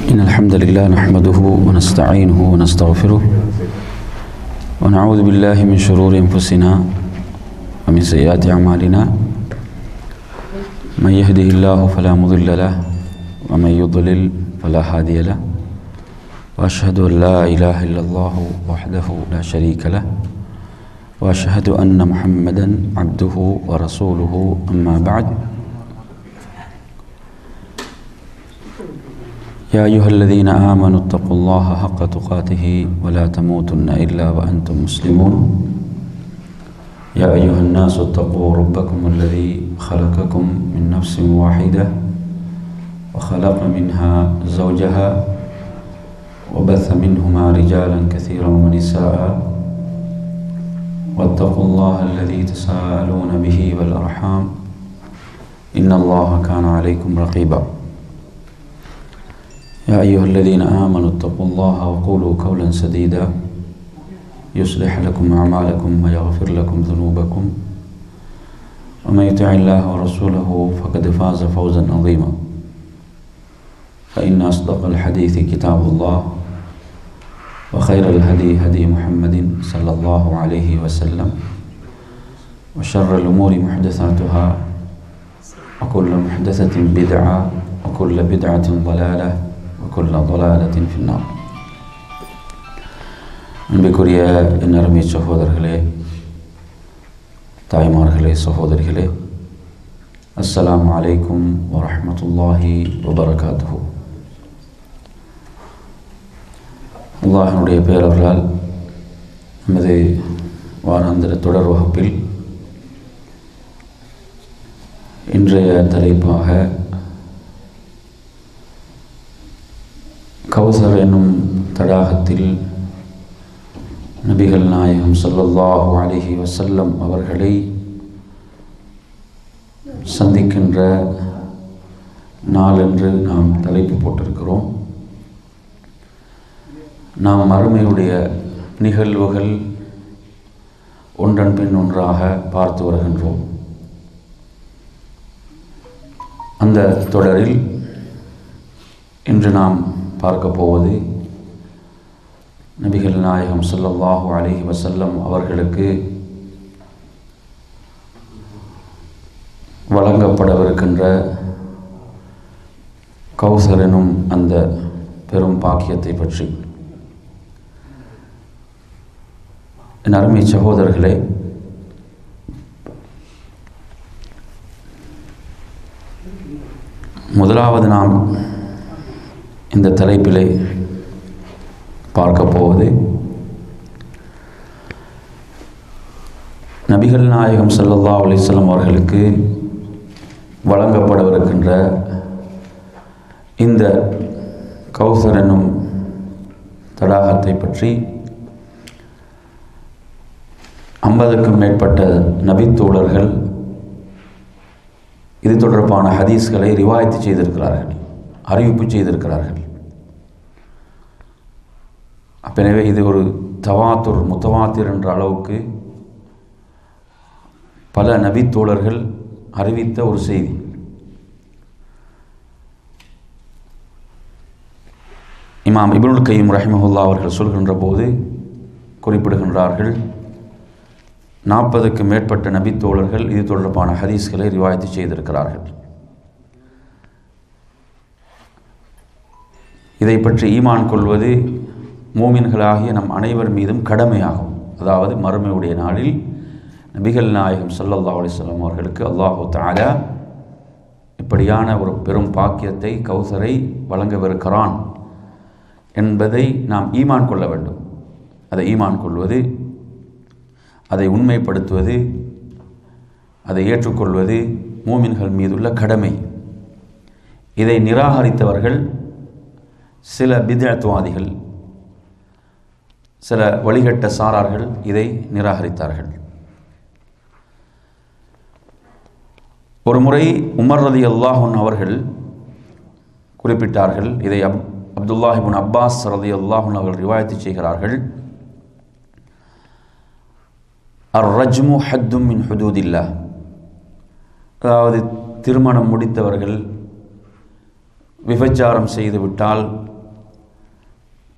إن الحمد لله نحمده ونستعينه ونستغفره ونعوذ بالله من شرور أنفسنا ومن سيئات أعمالنا من يهده الله فلا مضل له ومن يضلل فلا هادي له وأشهد أن لا إله إلا الله وحده لا شريك له وأشهد أن محمدا عبده ورسوله أما بعد يا أيها الذين آمنوا اتقوا الله حق تقاته ولا تموتن إلا وأنتم مسلمون يا أيها الناس اتقوا ربكم الذي خلقكم من نفس واحدة وخلق منها زوجها وبث منهما رجالا كثيرا ونساء واتقوا الله الذي تساءلون به والأرحام إن الله كان عليكم رقيبا يا أيها الذين آمنوا اتقوا الله وقولوا قولا سديدا يصلح لكم أعمالكم ويغفر لكم ذنوبكم ومن يطع الله ورسوله فقد فاز فوزا عظيما فإن أصدق الحديث كتاب الله وخير الهدي هدي محمد صلى الله عليه وسلم وشر الأمور محدثاتها وكل محدثة بدعة وكل بدعة ضلالة وكل ضلالة في النار அன்பிற்குரிய நறுமை சகோதரர்களே தாய்மார்களே சகோதரிகளே அஸ்ஸலாம் அலைக்கும் வரஹமத்துல்லாஹி வபரகாத்துஹு அல்லாஹனுடைய பேரவர்களால் நமது வாராந்திர தொடர் வகுப்பில் இன்றைய தலைப்பாக கௌசர் என்னும் தடாகத்தில் நபிகள் நாயகம் சொல்லல்லாஹு அலிஹி வசல்லம் அவர்களை சந்திக்கின்ற நாளென்று நாம் தலைப்பு போட்டிருக்கிறோம் நாம் மறுமையுடைய நிகழ்வுகள் ஒன்றன் பின் ஒன்றாக பார்த்து வருகின்றோம் அந்த தொடரில் இன்று நாம் பார்க்க போவது நபிகள் நாயகம் சொல்லல்லாஹு அலிஹி வசல்லம் அவர்களுக்கு வழங்கப்படவிருக்கின்ற கௌசர் எனும் அந்த பெரும் பாக்கியத்தை பற்றி என் அருமை சகோதரர்களே முதலாவது நாம் இந்த தலைப்பிலே பார்க்க போவது நபிகள் நாயகம் சல்லல்லா அலிஸ்லாம் அவர்களுக்கு வழங்கப்படவிருக்கின்ற இந்த கௌசர் என்னும் தடாகத்தை பற்றி ஐம்பதுக்கும் மேற்பட்ட நபித்தோழர்கள் இது தொடர்பான ஹதீஸ்களை ரிவாயத்து செய்திருக்கிறார்கள் அறிவிப்பு செய்திருக்கிறார்கள் எனவே இது ஒரு தவாத்துர் முத்தவாத்திர் என்ற அளவுக்கு பல நபித்தோழர்கள் அறிவித்த ஒரு செய்தி இமாம் இபுல் கையும் ரஹிமஹுல்லா அவர்கள் சொல்கின்ற போது குறிப்பிடுகின்றார்கள் நாற்பதுக்கு மேற்பட்ட நபித்தோழர்கள் இது தொடர்பான ஹதீஸ்களை ரிவாயத்து செய்திருக்கிறார்கள் இதை பற்றி ஈமான் கொள்வது மூமின்களாகிய நம் அனைவர் மீதும் கடமையாகும் அதாவது மறுமையுடைய நாளில் நபிகள் நாயகம் சல்லல்லா அலிஸ்லாம் அவர்களுக்கு அல்லாஹு தாலா இப்படியான ஒரு பெரும் பாக்கியத்தை கௌசரை வழங்கவிருக்கிறான் என்பதை நாம் ஈமான் கொள்ள வேண்டும் அதை ஈமான் கொள்வது அதை உண்மைப்படுத்துவது அதை ஏற்றுக்கொள்வது மூமின்கள் மீதுள்ள கடமை இதை நிராகரித்தவர்கள் சில பிதத்துவாதிகள் சில வழிகட்ட சாரார்கள் இதை நிராகரித்தார்கள் ஒரு முறை உமர் ரதி அல்லாஹன் அவர்கள் குறிப்பிட்டார்கள் இதை அப் அப்துல்லாஹிபின் அப்பாஸ் ரதி அல்லாஹன் அவர்கள் ரிவாயத்து செய்கிறார்கள் அர் ரஜ்மு ஹத்தும் மின் ஹுதூதில்லா அதாவது திருமணம் முடித்தவர்கள் விபச்சாரம் செய்துவிட்டால்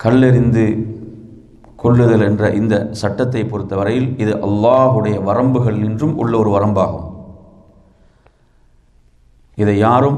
கல்லெறிந்து கொள்ளுதல் என்ற இந்த சட்டத்தை பொறுத்தவரையில் இது அல்லாஹுடைய வரம்புகள் நின்றும் உள்ள ஒரு வரம்பாகும் இதை யாரும்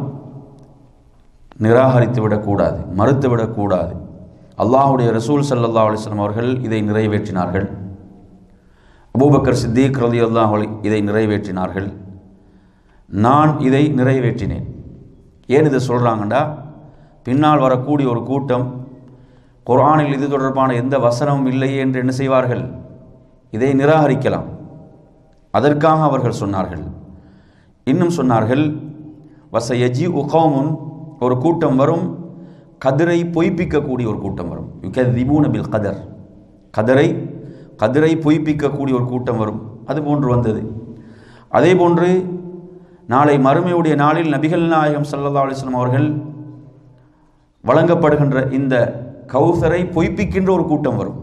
நிராகரித்து விடக்கூடாது மறுத்து விடக்கூடாது அல்லாஹுடைய ரசூல் சல்லல்லா அலிஸ்லாம் அவர்கள் இதை நிறைவேற்றினார்கள் அபூபக்கர் சித்தீக் ரலி அல்லாஹ் இதை நிறைவேற்றினார்கள் நான் இதை நிறைவேற்றினேன் ஏன் இதை சொல்கிறாங்கண்டா பின்னால் வரக்கூடிய ஒரு கூட்டம் குர்ஆனில் இது தொடர்பான எந்த வசனமும் இல்லையே என்று என்ன செய்வார்கள் இதை நிராகரிக்கலாம் அதற்காக அவர்கள் சொன்னார்கள் இன்னும் சொன்னார்கள் வசயஜி உகவுமுன் ஒரு கூட்டம் வரும் கதிரை பொய்ப்பிக்கக்கூடிய ஒரு கூட்டம் வரும் யுகதிபூன பில் கதர் கதரை கதிரை பொய்ப்பிக்கக்கூடிய ஒரு கூட்டம் வரும் அது போன்று வந்தது அதே போன்று நாளை மறுமையுடைய நாளில் நபிகள் நாயகம் சல்லா அலிஸ்லாம் அவர்கள் வழங்கப்படுகின்ற இந்த கௌசரை பொய்ப்பிக்கின்ற ஒரு கூட்டம் வரும்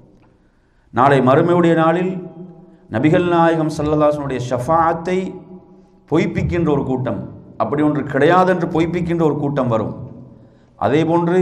நாளை மறுமையுடைய நாளில் நபிகள் நாயகம் சல்லல்லாசனுடைய ஷஃபாத்தை பொய்ப்பிக்கின்ற ஒரு கூட்டம் அப்படி ஒன்று கிடையாது என்று பொய்ப்பிக்கின்ற ஒரு கூட்டம் வரும் அதே போன்று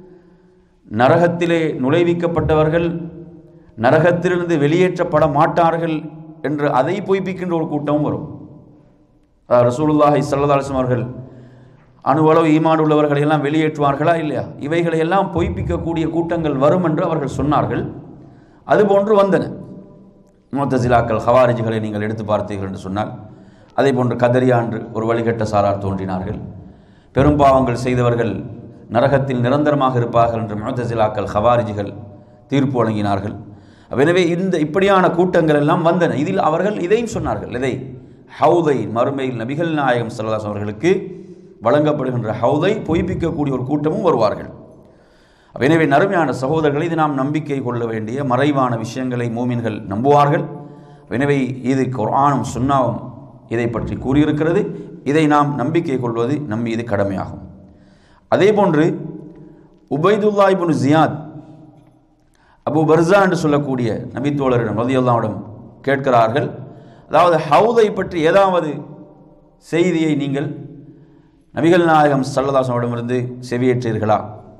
நரகத்திலே நுழைவிக்கப்பட்டவர்கள் நரகத்திலிருந்து வெளியேற்றப்பட மாட்டார்கள் என்று அதை பொய்ப்பிக்கின்ற ஒரு கூட்டமும் வரும் அதாவது ரசூலுல்லாஹி சல்லதாலிசம் அவர்கள் அணுவளவு ஈமான் உள்ளவர்களை எல்லாம் வெளியேற்றுவார்களா இல்லையா இவைகளை எல்லாம் பொய்ப்பிக்கக்கூடிய கூட்டங்கள் வரும் என்று அவர்கள் சொன்னார்கள் அதுபோன்று வந்தன முத்தசிலாக்கள் ஹவாரிஜிகளை நீங்கள் எடுத்து பார்த்தீர்கள் என்று சொன்னால் அதே போன்று கதரியா என்று ஒரு வழிகட்ட சாரார் தோன்றினார்கள் பெரும்பாவங்கள் செய்தவர்கள் நரகத்தில் நிரந்தரமாக இருப்பார்கள் என்று முத்தசிலாக்கள் ஹவாரிஜிகள் தீர்ப்பு வழங்கினார்கள் எனவே இந்த இப்படியான கூட்டங்கள் எல்லாம் வந்தன இதில் அவர்கள் இதையும் சொன்னார்கள் இதை ஹவுதை மறுமையில் நபிகள் நாயகம் சல்லாஸ் அவர்களுக்கு வழங்கப்படுகின்ற ஹவுதை பொய்ப்பிக்கக்கூடிய ஒரு கூட்டமும் வருவார்கள் எனவே நறுமையான சகோதரர்களை இது நாம் நம்பிக்கை கொள்ள வேண்டிய மறைவான விஷயங்களை மூமின்கள் நம்புவார்கள் எனவே இது குர்ஆனும் சுன்னாவும் இதை பற்றி கூறியிருக்கிறது இதை நாம் நம்பிக்கை கொள்வது நம் மீது கடமையாகும் அதே போன்று Ubaidullah ibn Ziyad Abu Barzah என்று சொல்லக்கூடிய நபித்தோழரிடம் ரதியுல்லாவிடம் கேட்கிறார்கள் அதாவது ஹவுதை பற்றி ஏதாவது செய்தியை நீங்கள் நபிகள் நாயகம் சல்லதாசனிடமிருந்து செவியேற்றீர்களா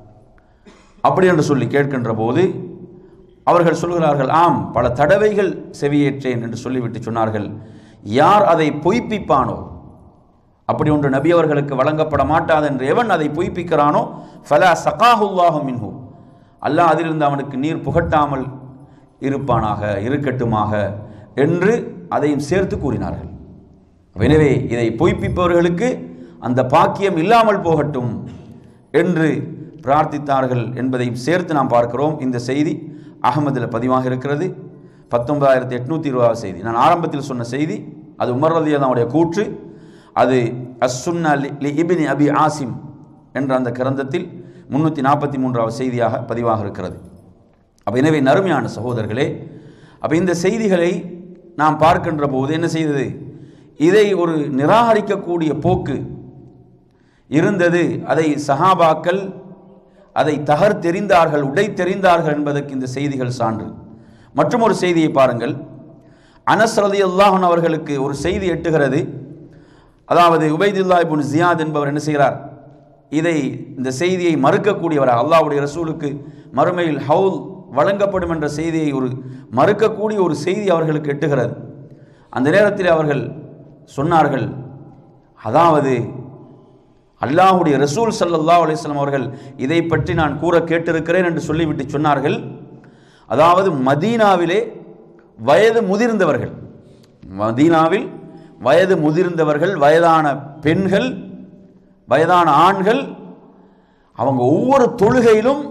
அப்படி என்று சொல்லி கேட்கின்ற போது அவர்கள் சொல்கிறார்கள் ஆம் பல தடவைகள் செவியேற்றேன் என்று சொல்லிவிட்டு சொன்னார்கள் யார் அதை பொய்ப்பிப்பானோ அப்படி ஒன்று நபி அவர்களுக்கு வழங்கப்பட மாட்டாது என்று எவன் அதை பொய்ப்பிக்கிறானோ ஃபலா சகாஹுல்லாஹும் மின்ஹு அல்லாஹ் அதிலிருந்து அவனுக்கு நீர் புகட்டாமல் இருப்பானாக இருக்கட்டுமாக என்று அதையும் சேர்த்து கூறினார்கள் எனவே இதை பொய்ப்பிப்பவர்களுக்கு அந்த பாக்கியம் இல்லாமல் போகட்டும் என்று பிரார்த்தித்தார்கள் என்பதையும் சேர்த்து நாம் பார்க்கிறோம் இந்த செய்தி அகமதில் பதிவாக இருக்கிறது பத்தொன்பதாயிரத்தி எட்நூற்றி இருபதாவது செய்தி நான் ஆரம்பத்தில் சொன்ன செய்தி அது உமர் ரதியனுடைய கூற்று அது அஸ்ஸுன்னா லி இபினி அபி ஆசிம் என்ற அந்த கிரந்தத்தில் முன்னூற்றி நாற்பத்தி மூன்றாவது செய்தியாக பதிவாக இருக்கிறது அப்போ எனவே நறுமையான சகோதரர்களே அப்போ இந்த செய்திகளை நாம் பார்க்கின்ற போது என்ன செய்தது இதை ஒரு நிராகரிக்கக்கூடிய போக்கு இருந்தது அதை சஹாபாக்கள் அதை தகர் தெரிந்தார்கள் உடை தெரிந்தார்கள் என்பதற்கு இந்த செய்திகள் சான்று மற்றும் ஒரு செய்தியை பாருங்கள் அனஸ் ரதி அல்லாஹன் அவர்களுக்கு ஒரு செய்தி எட்டுகிறது அதாவது உபைதுல்லா இபுன் ஜியாத் என்பவர் என்ன செய்கிறார் இதை இந்த செய்தியை மறுக்கக்கூடியவர் அல்லாஹ்வுடைய ரசூலுக்கு மறுமையில் ஹவுல் வழங்கப்படும் என்ற செய்தியை ஒரு மறுக்கக்கூடிய ஒரு செய்தி அவர்களுக்கு எட்டுகிறது அந்த நேரத்தில் அவர்கள் சொன்னார்கள் அதாவது அல்லாஹுடைய ரசூல் சல்லல்லா அலிஸ்லாம் அவர்கள் இதை பற்றி நான் கூற கேட்டிருக்கிறேன் என்று சொல்லிவிட்டு சொன்னார்கள் அதாவது மதீனாவிலே வயது முதிர்ந்தவர்கள் மதீனாவில் வயது முதிர்ந்தவர்கள் வயதான பெண்கள் வயதான ஆண்கள் அவங்க ஒவ்வொரு தொழுகையிலும்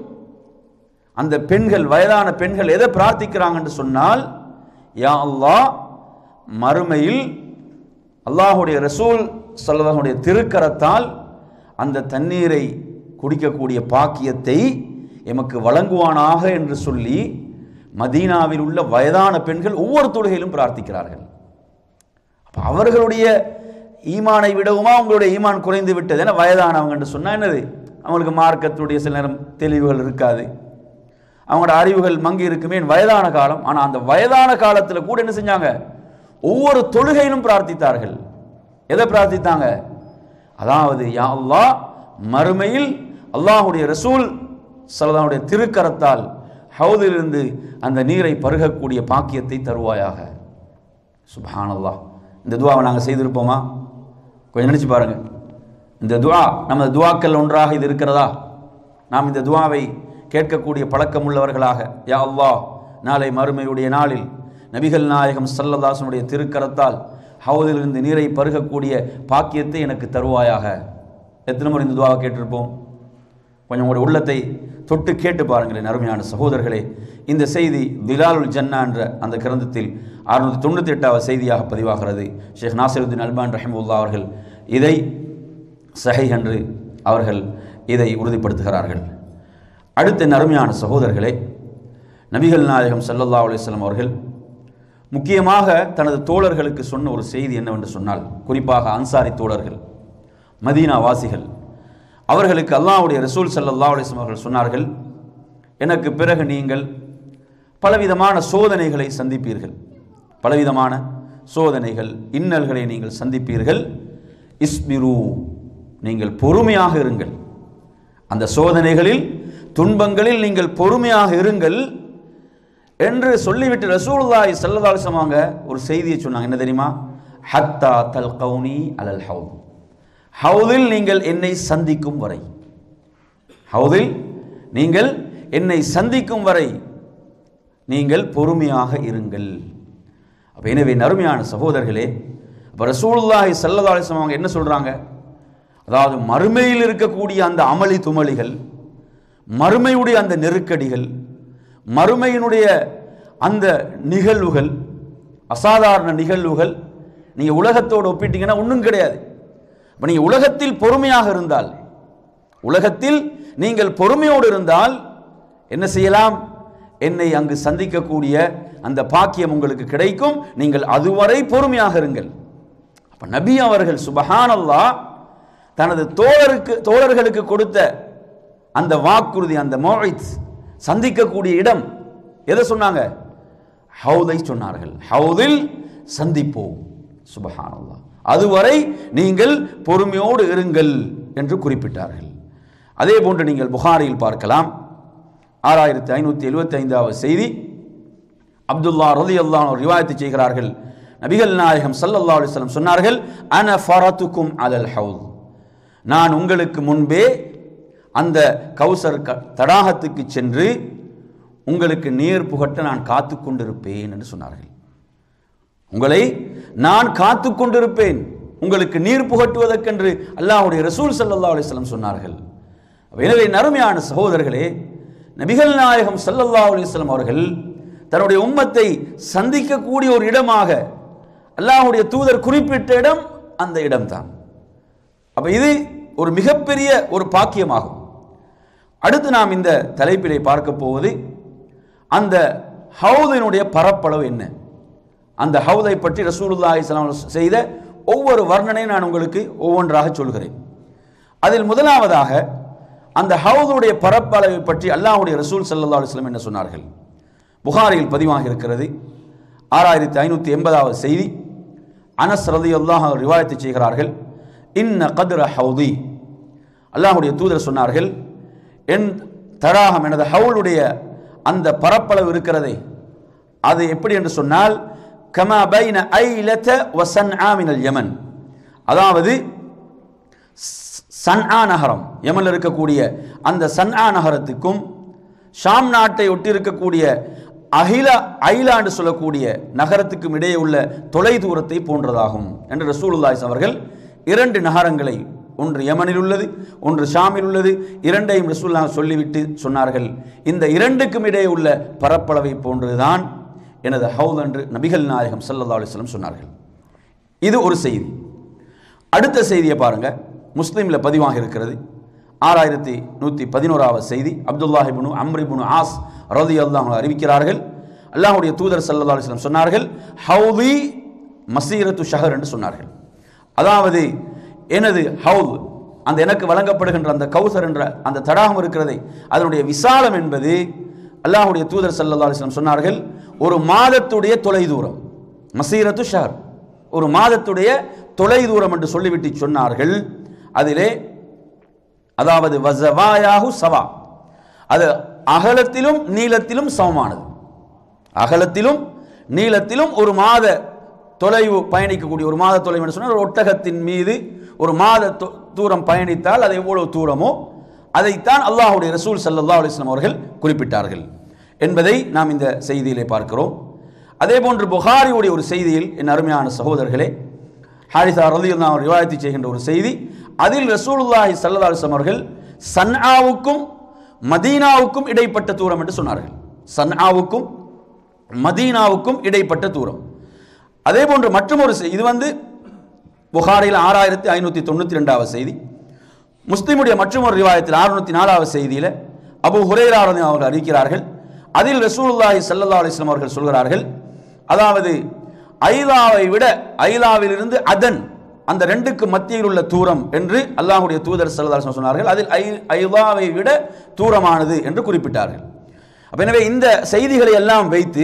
அந்த பெண்கள் வயதான பெண்கள் எதை பிரார்த்திக்கிறாங்கன்னு சொன்னால் யா அல்லாஹ் மறுமையில் அல்லாஹுடைய ரசூல் சல்லல்லாஹுடைய திருக்கரத்தால் அந்த தண்ணீரை குடிக்கக்கூடிய பாக்கியத்தை எமக்கு வழங்குவானாக என்று சொல்லி மதீனாவில் உள்ள வயதான பெண்கள் ஒவ்வொரு தொழுகையிலும் பிரார்த்திக்கிறார்கள் அப்போ அவர்களுடைய ஈமானை விடவுமா உங்களுடைய ஈமான் குறைந்து விட்டது என வயதானவங்க என்று சொன்னால் என்னது அவங்களுக்கு மார்க்கத்துடைய சில நேரம் தெளிவுகள் இருக்காது அவங்களோட அறிவுகள் மங்கி இருக்குமே வயதான காலம் ஆனால் அந்த வயதான காலத்தில் கூட என்ன செஞ்சாங்க ஒவ்வொரு தொழுகையிலும் பிரார்த்தித்தார்கள் எதை பிரார்த்தித்தாங்க அதாவது யா அல்லாஹ் மறுமையில் அல்லாஹுடைய ரசூல் சல்லல்லாஹுடைய திருக்கரத்தால் ஹவுதிலிருந்து அந்த நீரை பருகக்கூடிய பாக்கியத்தை தருவாயாக சுப்ஹானல்லாஹ் இந்த துவாவை நாங்கள் செய்திருப்போமா கொஞ்சம் நினச்சி பாருங்க இந்த துவா நமது துவாக்கள் ஒன்றாக இது இருக்கிறதா நாம் இந்த துவாவை கேட்கக்கூடிய பழக்கம் உள்ளவர்களாக யா அல்லாஹ் நாளை மறுமையுடைய நாளில் நபிகள் நாயகம் சல்லதாசனுடைய திருக்கரத்தால் ஹவுதிலிருந்து நீரை பருகக்கூடிய பாக்கியத்தை எனக்கு தருவாயாக எத்தனை முறை இந்த துவாவை கேட்டிருப்போம் கொஞ்சம் உங்களுடைய உள்ளத்தை தொட்டு கேட்டு பாருங்களேன் அருமையான சகோதரர்களே இந்த செய்தி திலாலுல் ஜன்னா என்ற அந்த கிரந்தத்தில் அறுநூற்றி தொண்ணூற்றி எட்டாவது செய்தியாக பதிவாகிறது ஷேக் நாசிருத்தீன் அல்பான் ரஹிமுல்லா அவர்கள் இதை சஹை என்று அவர்கள் இதை உறுதிப்படுத்துகிறார்கள் அடுத்த என் அருமையான சகோதரர்களே நபிகள் நாயகம் ஸல்லல்லாஹு அலைஹி வஸல்லம் அவர்கள் முக்கியமாக தனது தோழர்களுக்கு சொன்ன ஒரு செய்தி என்னவென்று சொன்னால் குறிப்பாக அன்சாரி தோழர்கள் மதீனா வாசிகள் அவர்களுக்கு அல்லாஹ்வுடைய ரசூல் ஸல்லல்லாஹு அலைஹி வஸல்லம் அவர்கள் சொன்னார்கள் எனக்கு பிறகு நீங்கள் பலவிதமான சோதனைகளை சந்திப்பீர்கள் பலவிதமான சோதனைகள் இன்னல்களை நீங்கள் சந்திப்பீர்கள் இஸ்பிரு நீங்கள் பொறுமையாக இருங்கள் அந்த சோதனைகளில் துன்பங்களில் நீங்கள் பொறுமையாக இருங்கள் என்று சொல்லிவிட்டு ரசூலுல்லாஹி ஸல்லல்லாஹு அலைஹி வஸல்லம் அவங்க ஒரு செய்தியை சொன்னாங்க என்ன தெரியுமா ஹத்தா தல் கவுனி அலல் ஹவுத் ஹவுதில் நீங்கள் என்னை சந்திக்கும் வரை ஹவுதில் நீங்கள் என்னை சந்திக்கும் வரை நீங்கள் பொறுமையாக இருங்கள் அப்போ எனவே நறுமையான சகோதரர்களே அப்போ ரசூலுல்லாஹி ஸல்லல்லாஹு அலைஹி வஸல்லம் அவங்க என்ன சொல்கிறாங்க அதாவது மறுமையில் இருக்கக்கூடிய அந்த அமளி துமளிகள் மறுமையுடைய அந்த நெருக்கடிகள் மறுமையினுடைய அந்த நிகழ்வுகள் அசாதாரண நிகழ்வுகள் நீங்கள் உலகத்தோடு ஒப்பிட்டீங்கன்னா ஒன்றும் கிடையாது அப்போ நீங்கள் உலகத்தில் பொறுமையாக இருந்தால் உலகத்தில் நீங்கள் பொறுமையோடு இருந்தால் என்ன செய்யலாம் என்னை அங்கு சந்திக்கக்கூடிய அந்த பாக்கியம் உங்களுக்கு கிடைக்கும் நீங்கள் அதுவரை பொறுமையாக இருங்கள் அப்ப நபி அவர்கள் சுபஹானல்லாஹ் தனது தோழருக்கு தோழர்களுக்கு கொடுத்த அந்த வாக்குறுதி அந்த மோழைத் சந்திக்கக்கூடிய இடம் எதை சொன்னாங்க ஹவுதை சொன்னார்கள் ஹவுதில் சந்திப்போம் சுபஹானல்லாஹ் அதுவரை நீங்கள் பொறுமையோடு இருங்கள் என்று குறிப்பிட்டார்கள் அதே போன்று நீங்கள் புகாரியில் பார்க்கலாம் ஆறாயிரத்தி ஐநூற்றி எழுபத்தி ஐந்தாவது செய்தி அப்துல்லா ரதி அல்லாஹ் ரிவாயத்து செய்கிறார்கள் நபிகள் நாயகம் ஸல்லல்லாஹு அலைஹி வஸல்லம் சொன்னார்கள் அன ஃபரத்துக்கும் அலல் ஹவுத் நான் உங்களுக்கு முன்பே அந்த கௌசர் க- தடாகத்துக்கு சென்று உங்களுக்கு நீர் புகட்ட நான் காத்து கொண்டிருப்பேன் என்று சொன்னார்கள் உங்களை நான் காத்து கொண்டிருப்பேன் உங்களுக்கு நீர் புகட்டுவதற்கென்று அல்லாஹ்வுடைய ரசூல் ஸல்லல்லாஹு அலைஹி வஸல்லம் சொன்னார்கள் அப்ப எனவே நறுமையான சகோதரர்களே நபிகள் நாயகம் ஸல்லல்லாஹு அலைஹி வஸல்லம் அவர்கள் தன்னுடைய உம்மத்தை சந்திக்கக்கூடிய ஒரு இடமாக அல்லாஹ்வுடைய தூதர் குறிப்பிட்ட இடம் அந்த இடம்தான் அப்ப இது ஒரு மிகப்பெரிய ஒரு பாக்கியமாகும் அடுத்து நாம் இந்த தலைப்பிலே பார்க்க போவது அந்த ஹவுதினுடைய பரப்பளவு என்ன அந்த ஹவுதை பற்றி ரசூலுல்லாஹி ஸல்லல்லாஹு அலைஹி வஸல்லம் செய்த ஒவ்வொரு வர்ணனையும் நான் உங்களுக்கு ஒவ்வொன்றாக சொல்கிறேன் அதில் முதலாவதாக அந்த ஹவுதுடைய பரப்பளவை பற்றி அல்லாஹ்வுடைய ரசூல் ஸல்லல்லாஹு அலைஹி வஸல்லம் என்ன சொன்னார்கள் புகாரியில் பதிவாக இருக்கிறது ஆறாயிரத்தி ஐநூற்றி எண்பதாவது செய்தி அனஸ் ரலியல்லாஹு அன்ஹு ரிவாயத்து செய்கிறார்கள் இன்ன கத்ர ஹவுதி அல்லாஹ்வுடைய தூதர் சொன்னார்கள் என் தடாகம் எனது ஹவுலுடைய அந்த பரப்பளவு இருக்கிறதே அது எப்படி என்று சொன்னால் கமா பைன ஐலத வ சன்ஆ மினல் யமன் அதாவது ஸ்- சன்ஆ நகரம் யமனில் இருக்கக்கூடிய அந்த சன்ஆ நகரத்துக்கும் ஷாம் நாட்டை ஒட்டி இருக்கக்கூடிய அகில ஐலா என்று சொல்லக்கூடிய நகரத்துக்கும் இடையே உள்ள தொலை தூரத்தை போன்றதாகும் என்று ரசூலுல்லாஹி அவர்கள் இரண்டு நகரங்களை ஒன்று யமனில் உள்ளது ஒன்று ஷாமில் உள்ளது இரண்டையும் ரசூலுல்லாஹ் சொல்லிவிட்டு சொன்னார்கள் இந்த இரண்டுக்கும் இடையே உள்ள பரப்பளவை போன்றுதான் எனது ஹவுத் என்று நபிகள் நாயகம் ஸல்லல்லாஹு அலைஹி வஸல்லம் சொன்னார்கள் இது ஒரு செய்தி அடுத்த செய்தியை பாருங்க முஸ்லீம்ல பதிவாக இருக்கிறது ஆறாயிரத்தி நூற்றி பதினோராவது செய்தி அப்துல்லாஹிபுனு அம்ரிபுனு ஆஸ் ரதி அல்லாஹ் அறிவிக்கிறார்கள் அல்லாஹ்வுடைய தூதர் ஸல்லல்லாஹு அலைஹி வஸல்லம் சொன்னார்கள் ஹவுதி மசீரத்து ஷஹர் என்று சொன்னார்கள் அதாவது எனது ஹவுத் அந்த எனக்கு வழங்கப்படுகின்ற அந்த கௌசர் என்ற அந்த தடாகம் இருக்கிறதே அதனுடைய விசாலம் என்பது அல்லாஹ்வுடைய தூதர் ஸல்லல்லாஹு அலைஹி வஸல்லம் சொன்னார்கள் ஒரு மாதத்துடைய தொலை தூரம் மசீரத்து ஷஹர் ஒரு மாதத்துடைய தொலை தூரம் என்று சொல்லிவிட்டு சொன்னார்கள் அதிலே அதாவது வசவாயாஹு சவா அது அகலத்திலும் நீளத்திலும் சமமானது அகலத்திலும் நீளத்திலும் ஒரு மாத தொலைவு பயணிக்கக்கூடிய ஒரு மாத தொலைவு என்று சொன்னால் ஒரு ஒட்டகத்தின் மீது ஒரு மாத தொ- தூரம் பயணித்தால் அது எவ்வளவு தூரமோ அதைத்தான் அல்லாஹ்வுடைய ரசூல் ஸல்லல்லாஹு அலைஹி வஸல்லம் அவர்கள் குறிப்பிட்டார்கள் என்பதை நாம் இந்த செய்தியிலே பார்க்கிறோம் அதே போன்று புகாரியுடைய ஒரு செய்தியில் என் அருமையான சகோதரர்களே ஹாரிசா ரலியல்லாஹு அன்ஹு ரிவாயத்து செய்கின்ற ஒரு செய்தி அதில் ரசூலுல்லாஹி ஸல்லல்லாஹு அலைஹி வஸல்லம் அவர்கள் சன்ஆவுக்கும் மதீனாவுக்கும் இடைப்பட்ட தூரம் என்று சொன்னார்கள் சன்ஆவுக்கும் மதீனாவுக்கும் இடைப்பட்ட தூரம் அதே போன்று மற்றொரு செய்- இது வந்து புகாரில் ஆறாயிரத்தி ஐநூற்றி தொண்ணூற்றி ரெண்டாவது செய்தி முஸ்லிமுடைய மற்றொரு ரிவாயத்தில் அறுநூத்தி நாலாவது செய்தியில் அபு ஹுரேரா ரலியல்லாஹு அவர்கள் அறிவிக்கிறார்கள் அதில் ரசூலுல்லாஹி ஸல்லல்லாஹு அலைஹி வஸல்லம் அவர்கள் சொல்கிறார்கள் அதாவது ஐலாவை விட ஐலாவிலிருந்து அதன் அந்த ரெண்டுக்கு மத்தியில் உள்ள தூரம் என்று அல்லாஹ்வுடைய தூதர் ஸல்லல்லாஹு அலைஹி வஸல்லம் சொன்னார்கள் அதில் ஐ ஐலாவை விட தூரமானது என்று குறிப்பிட்டார்கள் அப்ப எனவே இந்த செய்திகளை எல்லாம் வைத்து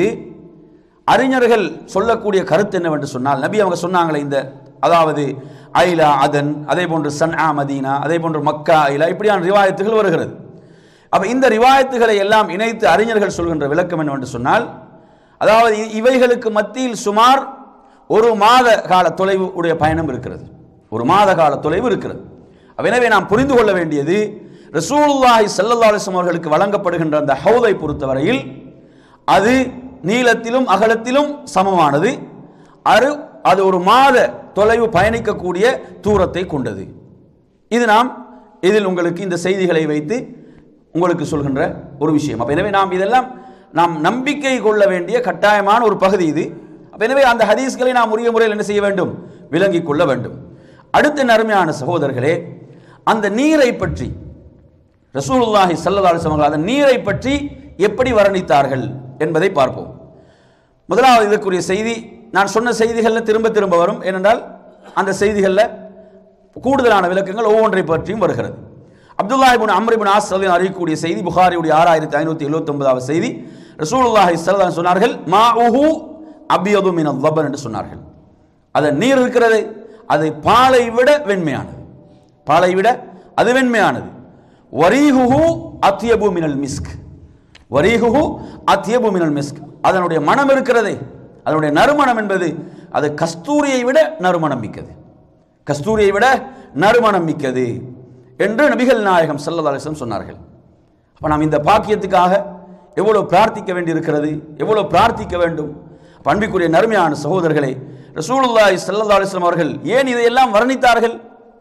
அறிஞர்கள் சொல்லக்கூடிய கருத்து என்னவென்று சொன்னால் நபி அவங்க சொன்னாங்களே இந்த அதாவது ஐலா அதன் அதே போன்று சன்ஆ மதீனா அதே போன்று மக்கா ஐலா இப்படியான ரிவாயத்துகள் வருகிறது அப்ப இந்த ரிவாயத்துகளை எல்லாம் இணைத்து அறிஞர்கள் சொல்கின்ற விளக்கம் என்னவென்று சொன்னால் அதாவது இ- இவைகளுக்கு மத்தியில் சுமார் ஒரு மாத கால தொலைவு உடைய பயணம் இருக்கிறது ஒரு மாத கால தொலைவு இருக்கிறது அப்ப எனவே நாம் புரிந்து கொள்ள வேண்டியது ரசூலுல்லாஹி ஸல்லல்லாஹு அலைஹி வஸல்லம் அவர்களுக்கு வழங்கப்படுகின்ற அந்த ஹவுதை பொறுத்தவரையில் அது நீளத்திலும் அகலத்திலும் சமமானது அரு அது ஒரு மாத தொலைவு பயணிக்கக்கூடிய தூரத்தை கொண்டது இது நாம் இதில் உங்களுக்கு இந்த செய்திகளை வைத்து உங்களுக்கு சொல்கின்ற ஒரு விஷயம் அப்ப எனவே நாம் இதெல்லாம் நாம் நம்பிக்கை கொள்ள வேண்டிய கட்டாயமான ஒரு பகுதி இது அப்ப எனவே அந்த ஹதீஸ்களை நாம் உரிய முறையில் என்ன செய்ய வேண்டும் விளங்கிக் கொள்ள வேண்டும் அடுத்த நறுமையான சகோதரர்களே அந்த நீரை பற்றி ரசூலுல்லாஹி ஸல்லல்லாஹு அலைஹி வஸல்லம் அந்த நீரை பற்றி எப்படி வர்ணித்தார்கள் என்பதை பார்ப்போம் முதலாவது இதற்குரிய செய்தி நான் சொன்ன செய்திகளில் திரும்ப திரும்ப வரும் ஏனென்றால் அந்த செய்திகளில் கூடுதலான விளக்கங்கள் ஒவ்வொன்றை பற்றியும் வருகிறது Abdullah ibn Amr ibn As ரலியல்லாஹு அறிவிக்கக்கூடிய செய்தி புகாரியுடைய ஆறாயிரத்தி ஐநூற்றி எழுபத்தொன்பதாவது செய்தி ரசூலுல்லாஹி ஸல்லல்லாஹு அலைஹி சொன்னார்கள் மாஉஹு அபியது மின் லபன் என்று சொன்னார்கள் அதன் நீர் இருக்கிறது அது பாலை விட வெண்மையானது பாலை விட அது வெண்மையானது வரீஹுஹு அத்தியபு மினல் மிஸ்க் வரீஹுஹு அத்தியபு மினல் மிஸ்க் அதனுடைய மனம் இருக்கிறதே அதனுடைய நறுமணம் என்பது அது கஸ்தூரியை விட நறுமணம் மிக்கது கஸ்தூரியை விட நறுமணம் மிக்கது என்று நபிகள் நாயகம் ஸல்லல்லாஹு அலைஹி வஸல்லம் சொன்னார்கள் அப்ப நாம் இந்த பாக்கியத்துக்காக எவ்வளவு பிரார்த்திக்க வேண்டியிருக்கிறது எவ்வளவு பிரார்த்திக்க வேண்டும் அப்ப அன்பிற்குரிய நறுமையான சகோதரர்களே ரசூலுல்லாஹி ஸல்லல்லாஹு அலைஹி வஸல்லம் அவர்கள் ஏன் இதையெல்லாம் வர்ணித்தார்கள்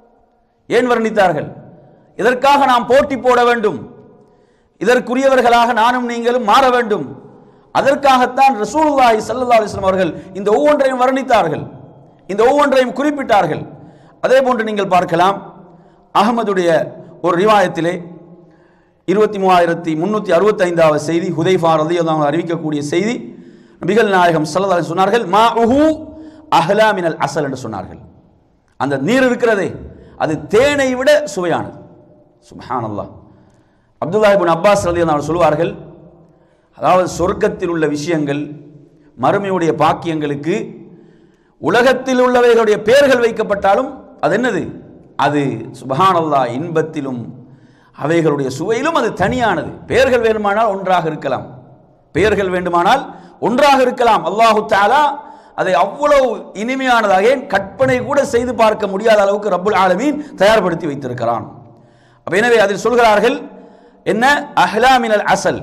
ஏன் வர்ணித்தார்கள் இதற்காக நாம் போட்டி போட வேண்டும் இதற்குரியவர்களாக நானும் நீங்களும் மாற வேண்டும் அதற்காகத்தான் ரசூலுல்லாஹி ஸல்லல்லாஹு அலைஹி வஸல்லம் அவர்கள் இந்த ஒவ்வொன்றையும் வர்ணித்தார்கள் இந்த ஒவ்வொன்றையும் குறிப்பிட்டார்கள் அதே போன்று நீங்கள் பார்க்கலாம் அகமதுடைய ஒரு ரிவாயத்திலே இருபத்தி மூவாயிரத்தி முன்னூற்றி அறுபத்தைந்தாவது செய்தி ஹுதைஃபா ரலியல்லாஹு அன்ஹு அறிவிக்கக்கூடிய செய்தி நபிகள் நாயகம் ஸல்லல்லாஹு அலைஹி சொன்னார்கள் மா உஹு அஹ்லா மினல் அசல் என்று சொன்னார்கள் அந்த நீர் இருக்கிறதே அது தேனை விட சுவையானது சுப்ஹானல்லாஹ் அப்துல்லா இப்னு அப்பாஸ் ரலியல்லாஹு அன்ஹு சொல்வார்கள் அதாவது சொர்க்கத்தில் உள்ள விஷயங்கள் மறுமையுடைய பாக்கியங்களுக்கு உலகத்தில் உள்ளவைகளுடைய பெயர்கள் வைக்கப்பட்டாலும் அது என்னது அது சுபஹானல்லாஹ் இன்பத்திலும் அவைகளுடைய சுவையிலும் அது தனியானது பெயர்கள் வேண்டுமானால் ஒன்றாக இருக்கலாம் பெயர்கள் வேண்டுமானால் ஒன்றாக இருக்கலாம் அல்லாஹு தாலா அதை அவ்வளவு இனிமையானதாக ஏன் கற்பனை கூட செய்து பார்க்க முடியாத அளவுக்கு ரப்புல் ஆலமீன் தயார்படுத்தி வைத்திருக்கிறான் அப்ப எனவே அதில் சொல்கிறார்கள் என்ன அஹ்லாமினல் அசல்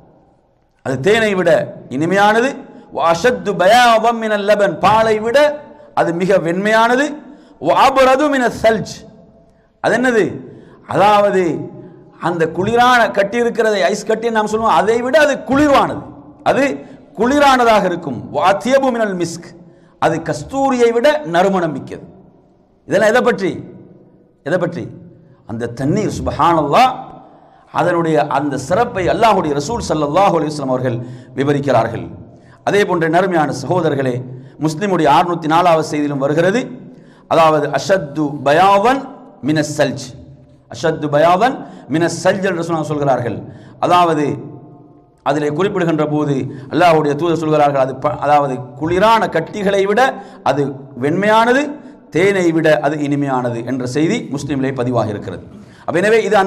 அது தேனை விட இனிமையானது அஷத்து பயாவம் மினல் லபன் பாலை விட அது மிக வெண்மையானது அபரது மின சல்ஜ் அது என்னது அதாவது அந்த குளிரான கட்டி இருக்கிறதை ஐஸ் கட்டி நாம் சொல்லுவோம் அதை விட அது குளிர்வானது அது குளிரானதாக இருக்கும் வாத்தியபு மினல் மிஸ்க் அது கஸ்தூரியை விட நறுமணம் மிக்கது இதெல்லாம் எதை பற்றி எதை பற்றி அந்த தண்ணீர் சுபஹானல்லாஹ் அதனுடைய அந்த சிறப்பை அல்லாஹுடைய ரசூல் ஸல்லல்லாஹு அலைஹி வஸல்லம் அவர்கள் விவரிக்கிறார்கள் அதே போன்ற நறுமையான சகோதரர்களே முஸ்லிமுடைய அறுநூத்தி நாலாவது செய்தியிலும் வருகிறது அதாவது அஷத்து பயாவன் மின சல்ஜ் அஷத்து பயாவன் மின சல்ஜ் என்று சொன்னாங்க சொல்கிறார்கள் அதாவது அதிலே குறிப்பிடுகின்ற போது அல்லாஹ்வுடைய தூதர் சொல்கிறார்கள் அது ப- அதாவது குளிரான கட்டிகளை விட அது வெண்மையானது தேனை விட அது இனிமையானது என்ற செய்தி முஸ்லிமிலே பதிவாக இருக்கிறது அப்ப எனவே இது அந்த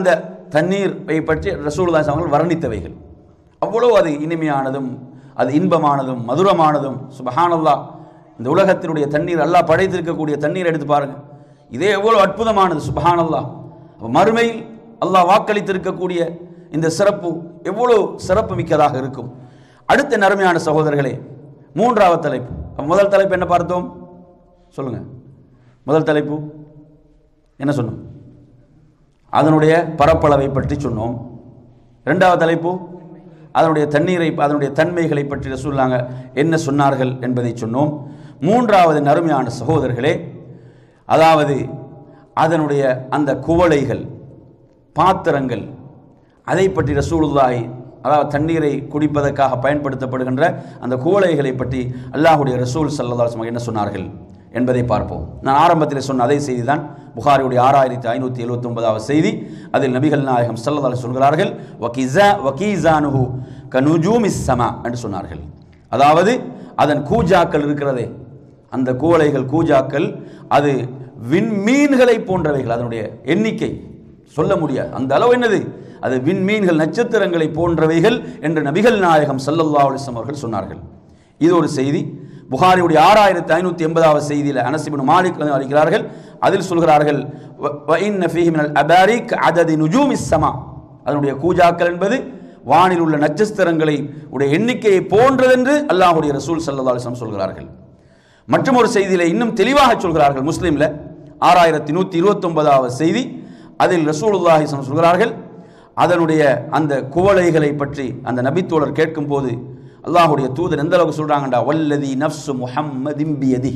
தண்ணீரை பற்றி ரசூலுல்லாஹி அவர்கள் வர்ணித்தவைகள் அவ்வளோ அது இனிமையானதும் அது இன்பமானதும் மதுரமானதும் சுபஹானல்லாஹ் இந்த உலகத்தினுடைய தண்ணீர் அல்லாஹ் படைத்திருக்கக்கூடிய தண்ணீர் எடுத்து பாருங்க இதே எவ்வளோ அற்புதமானது சுபஹானல்லாஹ் அப்ப மறுமையில் அல்லாஹ் வாக்களித்திருக்கக்கூடிய இந்த சிறப்பு எவ்வளோ சிறப்பு மிக்கதாக இருக்கும் அடுத்த நறுமையான சகோதரர்களே மூன்றாவது தலைப்பு அப்ப முதல் தலைப்பு என்ன பார்த்தோம் சொல்லுங்க முதல் தலைப்பு என்ன சொன்னோம் அதனுடைய பரப்பளவை பற்றி சொன்னோம் இரண்டாவது தலைப்பு அதனுடைய தண்ணீரை அதனுடைய தன்மைகளை பற்றி சொல்லாங்க என்ன சொன்னார்கள் என்பதை சொன்னோம் மூன்றாவது நறுமையான சகோதரர்களே அதாவது அதனுடைய அந்த குவளைகள் பாத்திரங்கள் அதை பற்றி ரசூலுல்லாஹி அதாவது தண்ணீரை குடிப்பதற்காக பயன்படுத்தப்படுகின்ற அந்த குவளைகளை பற்றி அல்லாஹுடைய ரசூல் சல்லல்லாஹு என்ன சொன்னார்கள் என்பதை பார்ப்போம் நான் ஆரம்பத்தில் சொன்ன அதே செய்தி தான் புகாரியுடைய ஆறாயிரத்தி ஐநூற்றி எழுபத்தி ஒன்பதாவது செய்தி அதில் நபிகள் நாயகம் சல்லல்லாஹு சொல்கிறார்கள் வக்கீசா வக்கீசானுஹு கனுஜூமி சமா என்று சொன்னார்கள் அதாவது அதன் கூஜாக்கள் இருக்கிறதே அந்த கூவளைகள் கூஜாக்கள் அது விண்மீன்களை போன்றவைகள் அதனுடைய எண்ணிக்கை சொல்ல முடியாது அந்த அளவு என்னது அது விண்மீன்கள் நட்சத்திரங்களை போன்றவைகள் என்று நபிகள் நாயகம் சல்லல்லா அலிஸ்லாம் அவர்கள் சொன்னார்கள் இது ஒரு செய்தி புகாரியுடைய ஆறாயிரத்தி ஐநூற்றி எண்பதாவது செய்தியில் அனசிபின் மாலிக் அளிக்கிறார்கள் அதில் சொல்கிறார்கள் "வ- வ இன்ன ஃபீஹி மினல் அபாரிக் அததி நுஜூமி ஸமா." அதனுடைய கூஜாக்கள் என்பது வானில் உள்ள நட்சத்திரங்களை உடைய எண்ணிக்கையை போன்றதென்று அல்லாஹுடைய ரசூல் சல்லா அலிஸ்லாம் சொல்கிறார்கள் மற்றும் ஒரு செய்தியில இன்னும் தெளிவாக சொல்கிறார்கள் முஸ்லீம்ல ஆறாயிரத்தி நூற்றி இருபத்தொன்பதாவது செய்தி அதில் ரசூலுல்லாஹி ஸல்லல்லாஹு அலைஹி சொல்கிறார்கள் அதனுடைய அந்த குவளைகளை பற்றி அந்த நபித்தோழர் கேட்கும் போது அல்லாஹுடைய தூதர் எந்த அளவுக்கு சொல்றாங்கடா வல்லதி நஃப்சு முஹம்மதின் பியதி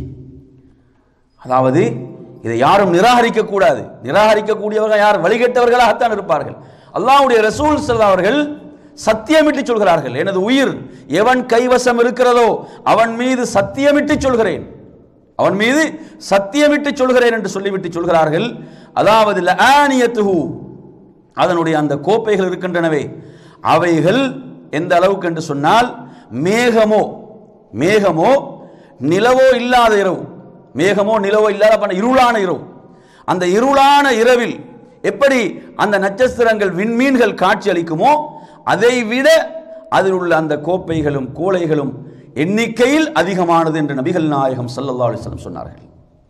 அதாவது இதை யாரும் நிராகரிக்க கூடாது நிராகரிக்கக்கூடியவர்கள் யார் வழிகட்டவர்களாகத்தான் இருப்பார்கள் அல்லாஹ்வுடைய ரசூல் ஸல்லல்லாஹு அவர்கள் சத்தியமிட்டு சொல்கிறார்கள் எனது உயிர் எவன் கைவசம் இருக்கிறதோ அவன் மீது சத்தியமிட்டு சொல்கிறேன் அவன் மீது சத்தியமிட்டு சொல்கிறேன் என்று சொல்லிவிட்டு சொல்கிறார்கள் அதாவது லஆனியத்துஹு அதனுடைய அந்த கோப்பைகள் இருக்கின்றனவே அவைகள் எந்த அளவுக்கு என்று சொன்னால் மேகமோ மேகமோ நிலவோ இல்லாத இரவு மேகமோ நிலவோ இல்லாத அப்ப இருளான இரவு அந்த இருளான இரவில் எப்படி அந்த நட்சத்திரங்கள் விண்மீன்கள் காட்சி அளிக்குமோ அதை விட அதில் உள்ள அந்த கோப்பைகளும் கோளைகளும் எண்ணிக்கையில் அதிகமானது என்று நபிகள் நாயகம் ஸல்லல்லாஹு அலைஹி வஸல்லம் சொன்னார்கள்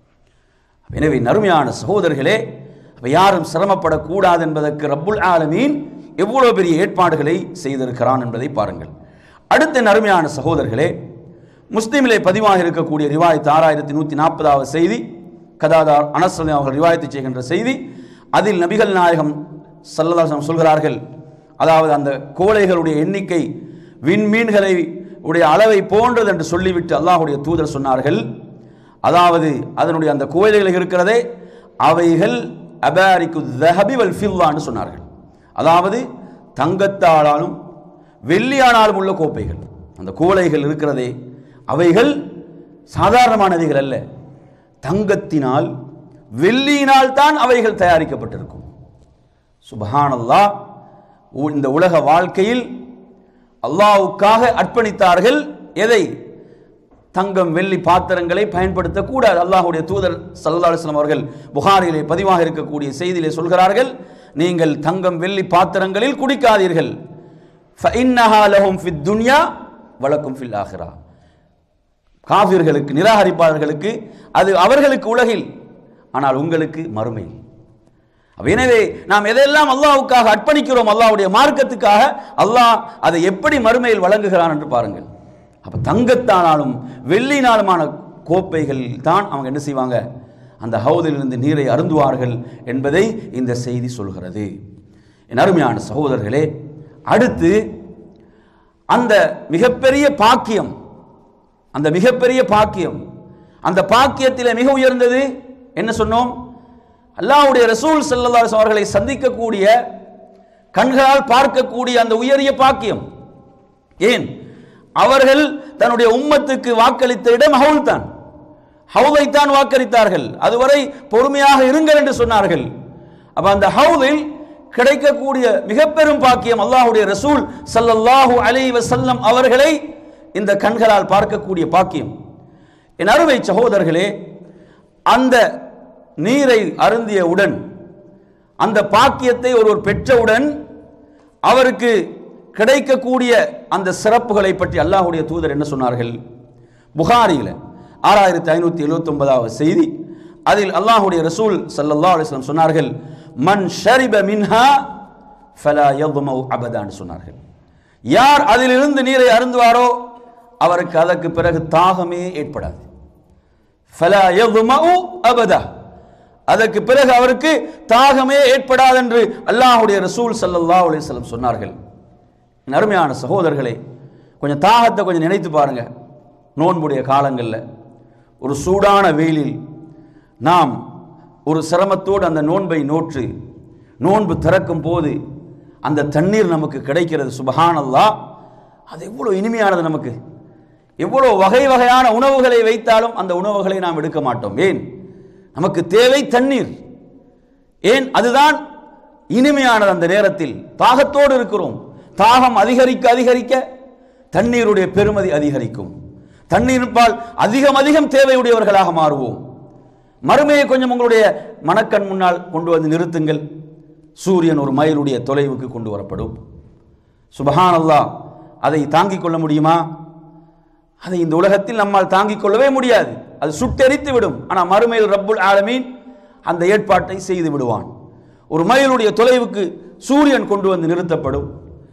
எனவே நறுமையான சகோதரர்களே அப்ப யாரும் சிரமப்படக்கூடாது என்பதற்கு ரப்புல் ஆலமீன் எவ்வளவு பெரிய ஏற்பாடுகளை செய்திருக்கிறான் என்பதை பாருங்கள் அடுத்த நறுமையான சகோதரர்களே முஸ்லீமிலே பதிவாக இருக்கக்கூடிய ரிவாயத் ஆறாயிரத்தி நூற்றி நாற்பதாவது செய்தி கதாதார் அனசல் அவர்கள் ரிவாயத்து செய்கின்ற செய்தி அதில் நபிகள் நாயகம் சல்லதாசம் சொல்கிறார்கள் அதாவது அந்த கோழைகளுடைய எண்ணிக்கை விண்மீன்களை உடைய அளவை போன்றது என்று சொல்லிவிட்டு அல்லாஹுடைய தூதர் சொன்னார்கள் அதாவது அதனுடைய அந்த கோயில்கள் இருக்கிறதே அவைகள் அபாரிக்கு தஹபி வல் ஃபில்லான்னு சொன்னார்கள் அதாவது தங்கத்தாலாலும் வெள்ளியானாலும் உள்ள கோப்பைகள் அந்த கோலைகள் இருக்கிறதே அவைகள் சாதாரணமானவைகள் அல்ல தங்கத்தினால் வெள்ளியினால் தான் அவைகள் தயாரிக்கப்பட்டிருக்கும் சுபஹானல்லாஹ் உ- இந்த உலக வாழ்க்கையில் அல்லாஹ்வுக்காக அர்ப்பணித்தார்கள் எதை தங்கம் வெள்ளி பாத்திரங்களை பயன்படுத்தக்கூடாது அல்லாஹ்வுடைய தூதர் சல்லல்லாஹு அலைஹி வஸல்லம் அவர்கள் புகாரிலே பதிவாக இருக்கக்கூடிய செய்தியிலே சொல்கிறார்கள் நீங்கள் தங்கம் வெள்ளி பாத்திரங்களில் குடிக்காதீர்கள் ஃபஇன்னஹா லஹும் ஃபித் துன்யா வலக்கும் ஃபில் ஆஹிரா காஃபிர்களுக்கு நிராகரிப்பாளர்களுக்கு அது அவர்களுக்கு உலகில் ஆனால் உங்களுக்கு மறுமை அப்ப எனவே நாம் எதையெல்லாம் அல்லாஹ்வுக்காக அர்ப்பணிக்கிறோம் அல்லாஹ்வுடைய மார்க்கத்துக்காக அல்லாஹ் அதை எப்படி மறுமையில் வழங்குகிறான் என்று பாருங்கள் அப்ப தங்கத்தானாலும் வெள்ளினாலுமான கோப்பைகள் தான் அவங்க என்ன செய்வாங்க அந்த ஹவுதிலிருந்து நீரை அருந்துவார்கள் என்பதை இந்த செய்தி சொல்கிறது என் அருமையான சகோதரர்களே அடுத்து அந்த மிகப்பெரிய பாக்கியம் அந்த மிகப்பெரிய பாக்கியம் அந்த பாக்கியத்தில் மிக உயர்ந்தது என்ன சொன்னோம் அல்லாஹ்வுடைய ரசூல் ஸல்லல்லாஹு அலைஹி வஸல்லம் அவர்களை சந்திக்கக்கூடிய கண்களால் பார்க்கக்கூடிய அந்த உயரிய பாக்கியம் ஏன் அவர்கள் தன்னுடைய உம்மத்துக்கு வாக்களித்த இடம் ஹவுல் தான் ஹவுலைத்தான் வாக்களித்தார்கள் அதுவரை பொறுமையாக இருங்கள் என்று சொன்னார்கள் அப்ப அந்த ஹவுலில் கிடைக்கக்கூடிய மிக பெரும் பாக்கியம் அல்லாஹ்வுடைய ரசூல் ஸல்லல்லாஹு அலைஹி வஸல்லம் அவர்களை இந்த கண்களால் பார்க்கக்கூடிய பாக்கியம் என் அருமை சகோதரர்களே அந்த நீரை அருந்தியவுடன் அந்த பாக்கியத்தை ஒருவர் பெற்றவுடன் அவருக்கு கிடைக்கக்கூடிய அந்த சிறப்புகளை பற்றி அல்லாஹ்வுடைய தூதர் என்ன சொன்னார்கள் புகாரியில் ஆறாயிரத்தி ஐநூற்றி எழுபத்தி ஒன்பதாவது செய்தி அதில் அல்லாஹ்வுடைய ரசூல் ஸல்லல்லாஹு அலைஹி வஸல்லம் சொன்னார்கள் மன் ஷரிப மின்ஹா ஃபலா யதுமு அபதான்னு சொன்னார்கள் யார் அதிலிருந்து நீரை அருந்துவாரோ அவருக்கு அதற்கு பிறகு தாகமே ஏற்படாது ஃபலா யதுமு அபதா அதற்கு பிறகு அவருக்கு தாகமே ஏற்படாது என்று அல்லாஹ்வுடைய ரசூல் ஸல்லல்லாஹு அலைஹி வஸல்லம் சொன்னார்கள் என் அருமையான சகோதரர்களே கொஞ்சம் தாகத்தை கொஞ்சம் நினைத்து பாருங்க நோன்புடைய காலங்களில் ஒரு சூடான வெயிலில் நாம் ஒரு சிரமத்தோடு அந்த நோன்பை நோற்று நோன்பு திறக்கும் போது அந்த தண்ணீர் நமக்கு கிடைக்கிறது சுபஹானல்லாஹ் அது எவ்வளோ இனிமையானது நமக்கு எவ்வளோ வகை வகையான உணவுகளை வைத்தாலும் அந்த உணவுகளை நாம் எடுக்க மாட்டோம் ஏன் நமக்கு தேவை தண்ணீர் ஏன் அதுதான் இனிமையானது அந்த நேரத்தில் தாகத்தோடு இருக்கிறோம் தாகம் அதிகரிக்க அதிகரிக்க தண்ணீருடைய பெருமதி அதிகரிக்கும் தண்ணீர்பால் அதிகம் அதிகம் தேவையுடையவர்களாக மாறுவோம் மறுமையை கொஞ்சம் உங்களுடைய மனக்கண் முன்னால் கொண்டு வந்து நிறுத்துங்கள் சூரியன் ஒரு மைலுடைய தொலைவுக்கு கொண்டு வரப்படும் சுபஹானல்லாஹ் அதை தாங்கிக் கொள்ள முடியுமா அதை இந்த உலகத்தில் நம்மால் தாங்கிக் கொள்ளவே முடியாது அது சுட்டெரித்து விடும் ஆனால் மறுமையில் ரப்புல் ஆலமீன் அந்த ஏற்பாட்டை செய்து விடுவான் ஒரு மைலுடைய தொலைவுக்கு சூரியன் கொண்டு வந்து நிறுத்தப்படும்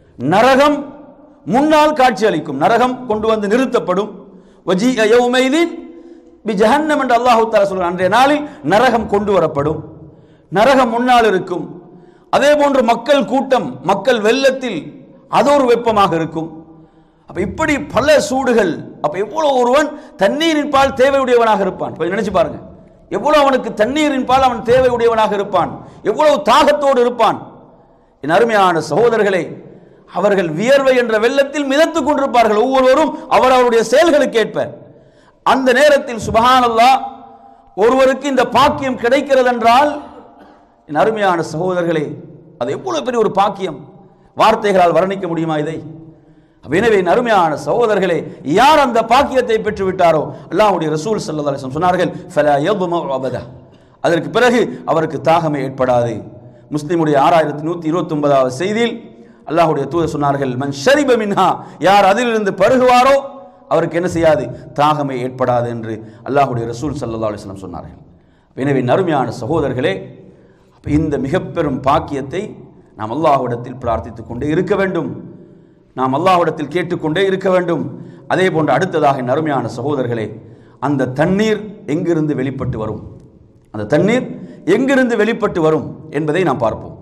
நரகம் முன்னால் காட்சி அளிக்கும் நரகம் கொண்டு வந்து நிறுத்தப்படும் வஜி யௌமைதீன் பி ஜஹன்னம் என்று அல்லாஹு தாலா சொல்கிறான் அன்றைய நாளில் நரகம் கொண்டு வரப்படும் நரகம் முன்னால் இருக்கும் அதே போன்று மக்கள் கூட்டம் மக்கள் வெள்ளத்தில் அது ஒரு வெப்பமாக இருக்கும் அப்ப இப்படி பல சூடுகள் அப்ப எவ்வளவு ஒருவன் தண்ணீரின் பால் தேவையுடையவனாக இருப்பான் கொஞ்சம் நினைச்சு பாருங்க எவ்வளவு அவனுக்கு தண்ணீரின் பால் அவன் தேவையுடையவனாக இருப்பான் எவ்வளவு தாகத்தோடு இருப்பான் என் அருமையான சகோதரர்களே அவர்கள் வியர்வை என்ற வெள்ளத்தில் மிதத்துக் கொண்டிருப்பார்கள் ஒவ்வொருவரும் அவர் அவருடைய செயல்களுக்கு ஏற்ப அந்த நேரத்தில் சுபஹானல்லாஹ் ஒருவருக்கு இந்த பாக்கியம் கிடைக்கிறது என்றால் என் அருமையான சகோதரர்களே அது எவ்வளவு பெரிய ஒரு பாக்கியம் வார்த்தைகளால் வர்ணிக்க முடியுமா இதை அப்ப எனவே என் அருமையான சகோதரர்களே யார் அந்த பாக்கியத்தை பெற்று விட்டாரோ அல்லாஹ்வுடைய ரசூல் ஸல்லல்லாஹு அலைஹி வஸல்லம் சொன்னார்கள் ஃபலா யதுமு அபதா அதற்கு பிறகு அவருக்கு தாகமே ஏற்படாது முஸ்லிமுடைய ஆறாயிரத்தி நூற்றி இருபத்தி ஒன்பதாவது செய்தியில் அல்லாஹ்வுடைய தூதர் சொன்னார்கள் மன் ஷரிப மின்ஹா யார் அதிலிருந்து பருகுவாரோ அவருக்கு என்ன செய்யாது தாகமே ஏற்படாது என்று அல்லாஹ்வுடைய ரசூல் ஸல்லல்லாஹு அலைஹி வஸல்லம் சொன்னார்கள் எனவே நறுமையான சகோதரர்களே அப்ப இந்த மிகப்பெரும் பாக்கியத்தை நாம் அல்லாஹ்விடத்தில் பிரார்த்தித்துக் கொண்டே இருக்க வேண்டும் நாம் அல்லாஹ்விடத்தில் கேட்டுக்கொண்டே இருக்க வேண்டும் அதே போன்று அடுத்ததாக நறுமையான சகோதரர்களே அந்த தண்ணீர் எங்கிருந்து வெளிப்பட்டு வரும் அந்த தண்ணீர் எங்கிருந்து வெளிப்பட்டு வரும் என்பதை நாம் பார்ப்போம்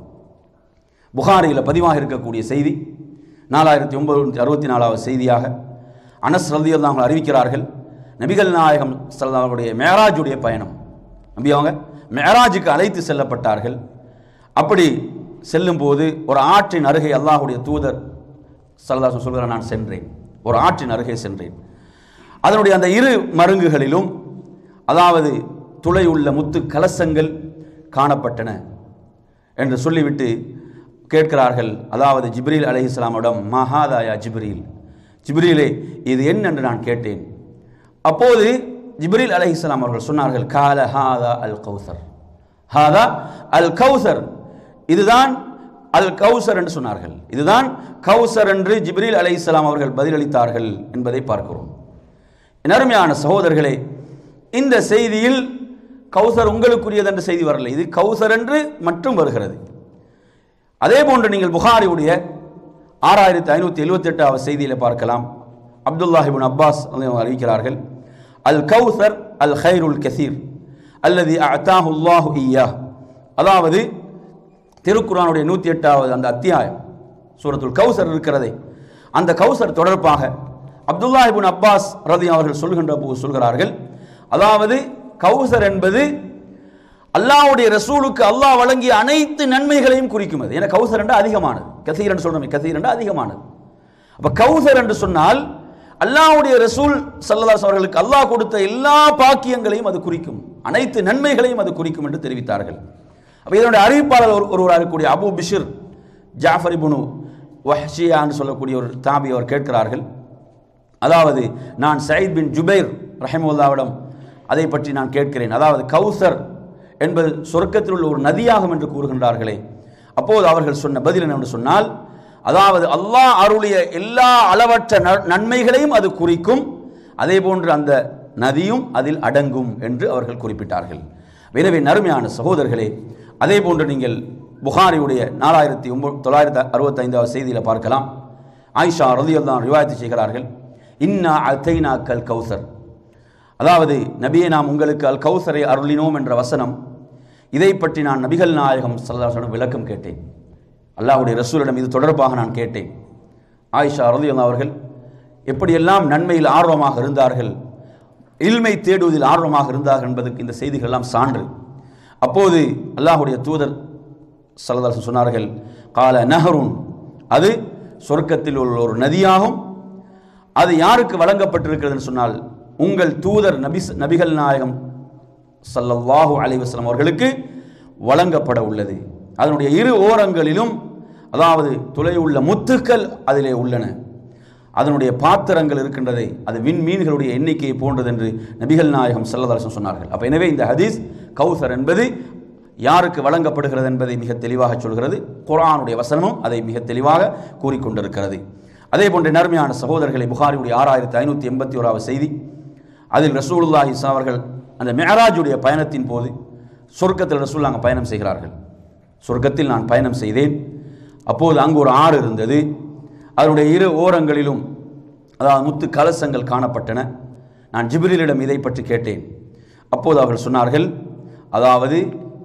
புகாரியில் பதிவாக இருக்கக்கூடிய செய்தி நாலாயிரத்தி ஒன்பது அறுபத்தி நாலாவது செய்தியாக அனஸ் ரலியல்லாஹு அன்ஹு அறிவிக்கிறார்கள் நபிகள் நாயகம் ஸல்லல்லாஹுடைய மேராஜுடைய பயணம் நபி அவங்க மேராஜுக்கு அழைத்து செல்லப்பட்டார்கள் அப்படி செல்லும்போது ஒரு ஆற்றின் அருகே அல்லாஹ்வுடைய தூதர் சல்லல்லாஹு சொல்கிறார் நான் சென்றேன் ஒரு ஆற்றின் அருகே சென்றேன் அதனுடைய அந்த இரு மருங்குகளிலும் அதாவது துளை உள்ள முத்து கலசங்கள் காணப்பட்டன என்று சொல்லிவிட்டு கேட்கிறார்கள் அதாவது ஜிப்ரீல் அலைஹிஸ்ஸலாமிடம் மஹாதாயா ஜிப்ரீல் ஜிப்ரீலே இது என்ன என்று நான் கேட்டேன் அப்போது ஜிப்ரீல் அலைஹிஸ்ஸலாம் அவர்கள் சொன்னார்கள் கால ஹாதா அல் கௌசர் ஹாதா அல் கௌசர் இதுதான் அல் கௌசர் என்று சொன்னார்கள் இதுதான் கௌசர் என்று ஜிப்ரீல் அலைஹிஸ்ஸலாம் அவர்கள் பதிலளித்தார்கள் என்பதை பார்க்கிறோம் என் அருமையான சகோதரர்களே இந்த செய்தியில் கௌசர் உங்களுக்குரியது என்ற செய்தி வரல இது கௌசர் என்று மட்டும் வருகிறது அதே போன்று நீங்கள் புகாரியுடைய ஆறாயிரத்தி ஐநூற்றி எழுபத்தி எட்டாவது செய்தியில் பார்க்கலாம் அப்துல்லாஹிபின் அப்பாஸ் அவங்க அறிவிக்கிறார்கள் அல் கௌசர் அல் ஹைருல் கசீர் அல்லது அத்தாஹுல்லாஹு ஐயா அதாவது திருக்குறானுடைய நூற்றி எட்டாவது அந்த அத்தியாயம் சூரத்துல் கௌசர் இருக்கிறதே அந்த கௌசர் தொடர்பாக அப்துல்லாஹிபின் அப்பாஸ் ரதி அவர்கள் சொல்கின்ற போது சொல்கிறார்கள் அதாவது கௌசர் என்பது அல்லாஹ்வுடைய ரசூலுக்கு அல்லாஹ் வழங்கிய அனைத்து நன்மைகளையும் குறிக்கும் அது ஏன்னா கௌசர் என்று அதிகமானது கசீர் என்று சொல்றோமே கசீர் என்று அதிகமானது அப்ப கௌசர் என்று சொன்னால் அல்லாஹ்வுடைய ரசூல் சல்லல்லாஹு அவர்களுக்கு அல்லாஹ் கொடுத்த எல்லா பாக்கியங்களையும் அது குறிக்கும் அனைத்து நன்மைகளையும் அது குறிக்கும் என்று தெரிவித்தார்கள் அப்ப இதனுடைய அறிவிப்பாளர் ஒரு ஒருவராக இருக்கக்கூடிய அபு பிஷிர் ஜாஃபர் இப்னு வஹ்ஷியான்னு சொல்லக்கூடிய ஒரு தாபி அவர் கேட்கிறார்கள் அதாவது நான் சயீத் பின் ஜுபைர் ரஹிமுல்லாவிடம் அதை பற்றி நான் கேட்கிறேன் அதாவது கௌசர் என்பது சொர்க்கத்தில் உள்ள ஒரு நதியாகும் என்று கூறுகின்றார்களே அப்போது அவர்கள் சொன்ன பதில் என்னவென்று சொன்னால் அதாவது அல்லாஹ் அருளிய எல்லா அளவற்ற ந- நன்மைகளையும் அது குறிக்கும் அதே போன்று அந்த நதியும் அதில் அடங்கும் என்று அவர்கள் குறிப்பிட்டார்கள் எனவே நறுமையான சகோதரர்களே அதே போன்று நீங்கள் புகாரியுடைய நாலாயிரத்தி ஒன்பது தொள்ளாயிரத்தி அறுபத்தைந்தாவது செய்தியில் பார்க்கலாம் ஆயிஷா ரதியல்லான் ரிவாயத்து செய்கிறார்கள் இன்னா அத்தைனா கல் கௌசர் அதாவது நபியே நாம் உங்களுக்கு அல் கௌசரை அருளினோம் என்ற வசனம் இதை பற்றி நான் நபிகள் நாயகம் சல்லாஹிடம் விளக்கம் கேட்டேன் அல்லாஹ்வுடைய ரசூலிடம் இது தொடர்பாக நான் கேட்டேன் ஆயிஷா ரலியல்லாஹு அவர்கள் எப்படியெல்லாம் நன்மையில் ஆர்வமாக இருந்தார்கள் இல்மை தேடுவதில் ஆர்வமாக இருந்தார்கள் என்பதற்கு இந்த செய்திகள் எல்லாம் சான்று அப்போது அல்லாஹ்வுடைய தூதர் சல்லதாசன் சொன்னார்கள் கால நஹருன் அது சொர்க்கத்தில் உள்ள ஒரு நதியாகும் அது யாருக்கு வழங்கப்பட்டிருக்கிறதுன்னு சொன்னால் உங்கள் தூதர் நபி நபிகள் நாயகம் ஸல்லல்லாஹு அலைஹி வஸல்லம் அவர்களுக்கு வழங்கப்பட உள்ளது அதனுடைய இரு ஓரங்களிலும் அதாவது துளை உள்ள முத்துக்கள் அதிலே உள்ளன அதனுடைய பாத்திரங்கள் இருக்கின்றதை அது விண்மீன்களுடைய எண்ணிக்கையை போன்றது என்று நபிகள் நாயகம் ஸல்லல்லாஹு சொன்னார்கள் அப்ப எனவே இந்த ஹதீஸ் கௌசர் என்பது யாருக்கு வழங்கப்படுகிறது என்பதை மிக தெளிவாக சொல்கிறது குர்ஆனுடைய வசனமும் அதை மிக தெளிவாக கூறிக்கொண்டிருக்கிறது அதே போன்ற நர்மையான சகோதரர்களை புகாரியுடைய ஆறாயிரத்தி ஐநூற்றி எண்பத்தி ஓராவது செய்தி அதில் ரசூலுல்லாஹி ஸல்லல்லாஹு அவர்கள் அந்த மெஹராஜுடைய பயணத்தின் போது சொர்க்கத்தில் ரசூல் அங்கே பயணம் செய்கிறார்கள் சொர்க்கத்தில் நான் பயணம் செய்தேன் அப்போது அங்கு ஒரு ஆறு இருந்தது அதனுடைய இரு ஓரங்களிலும் அதாவது முத்து கலசங்கள் காணப்பட்டன நான் ஜிப்ரிலிடம் இதை பற்றி கேட்டேன் அப்போது அவர்கள் சொன்னார்கள் அதாவது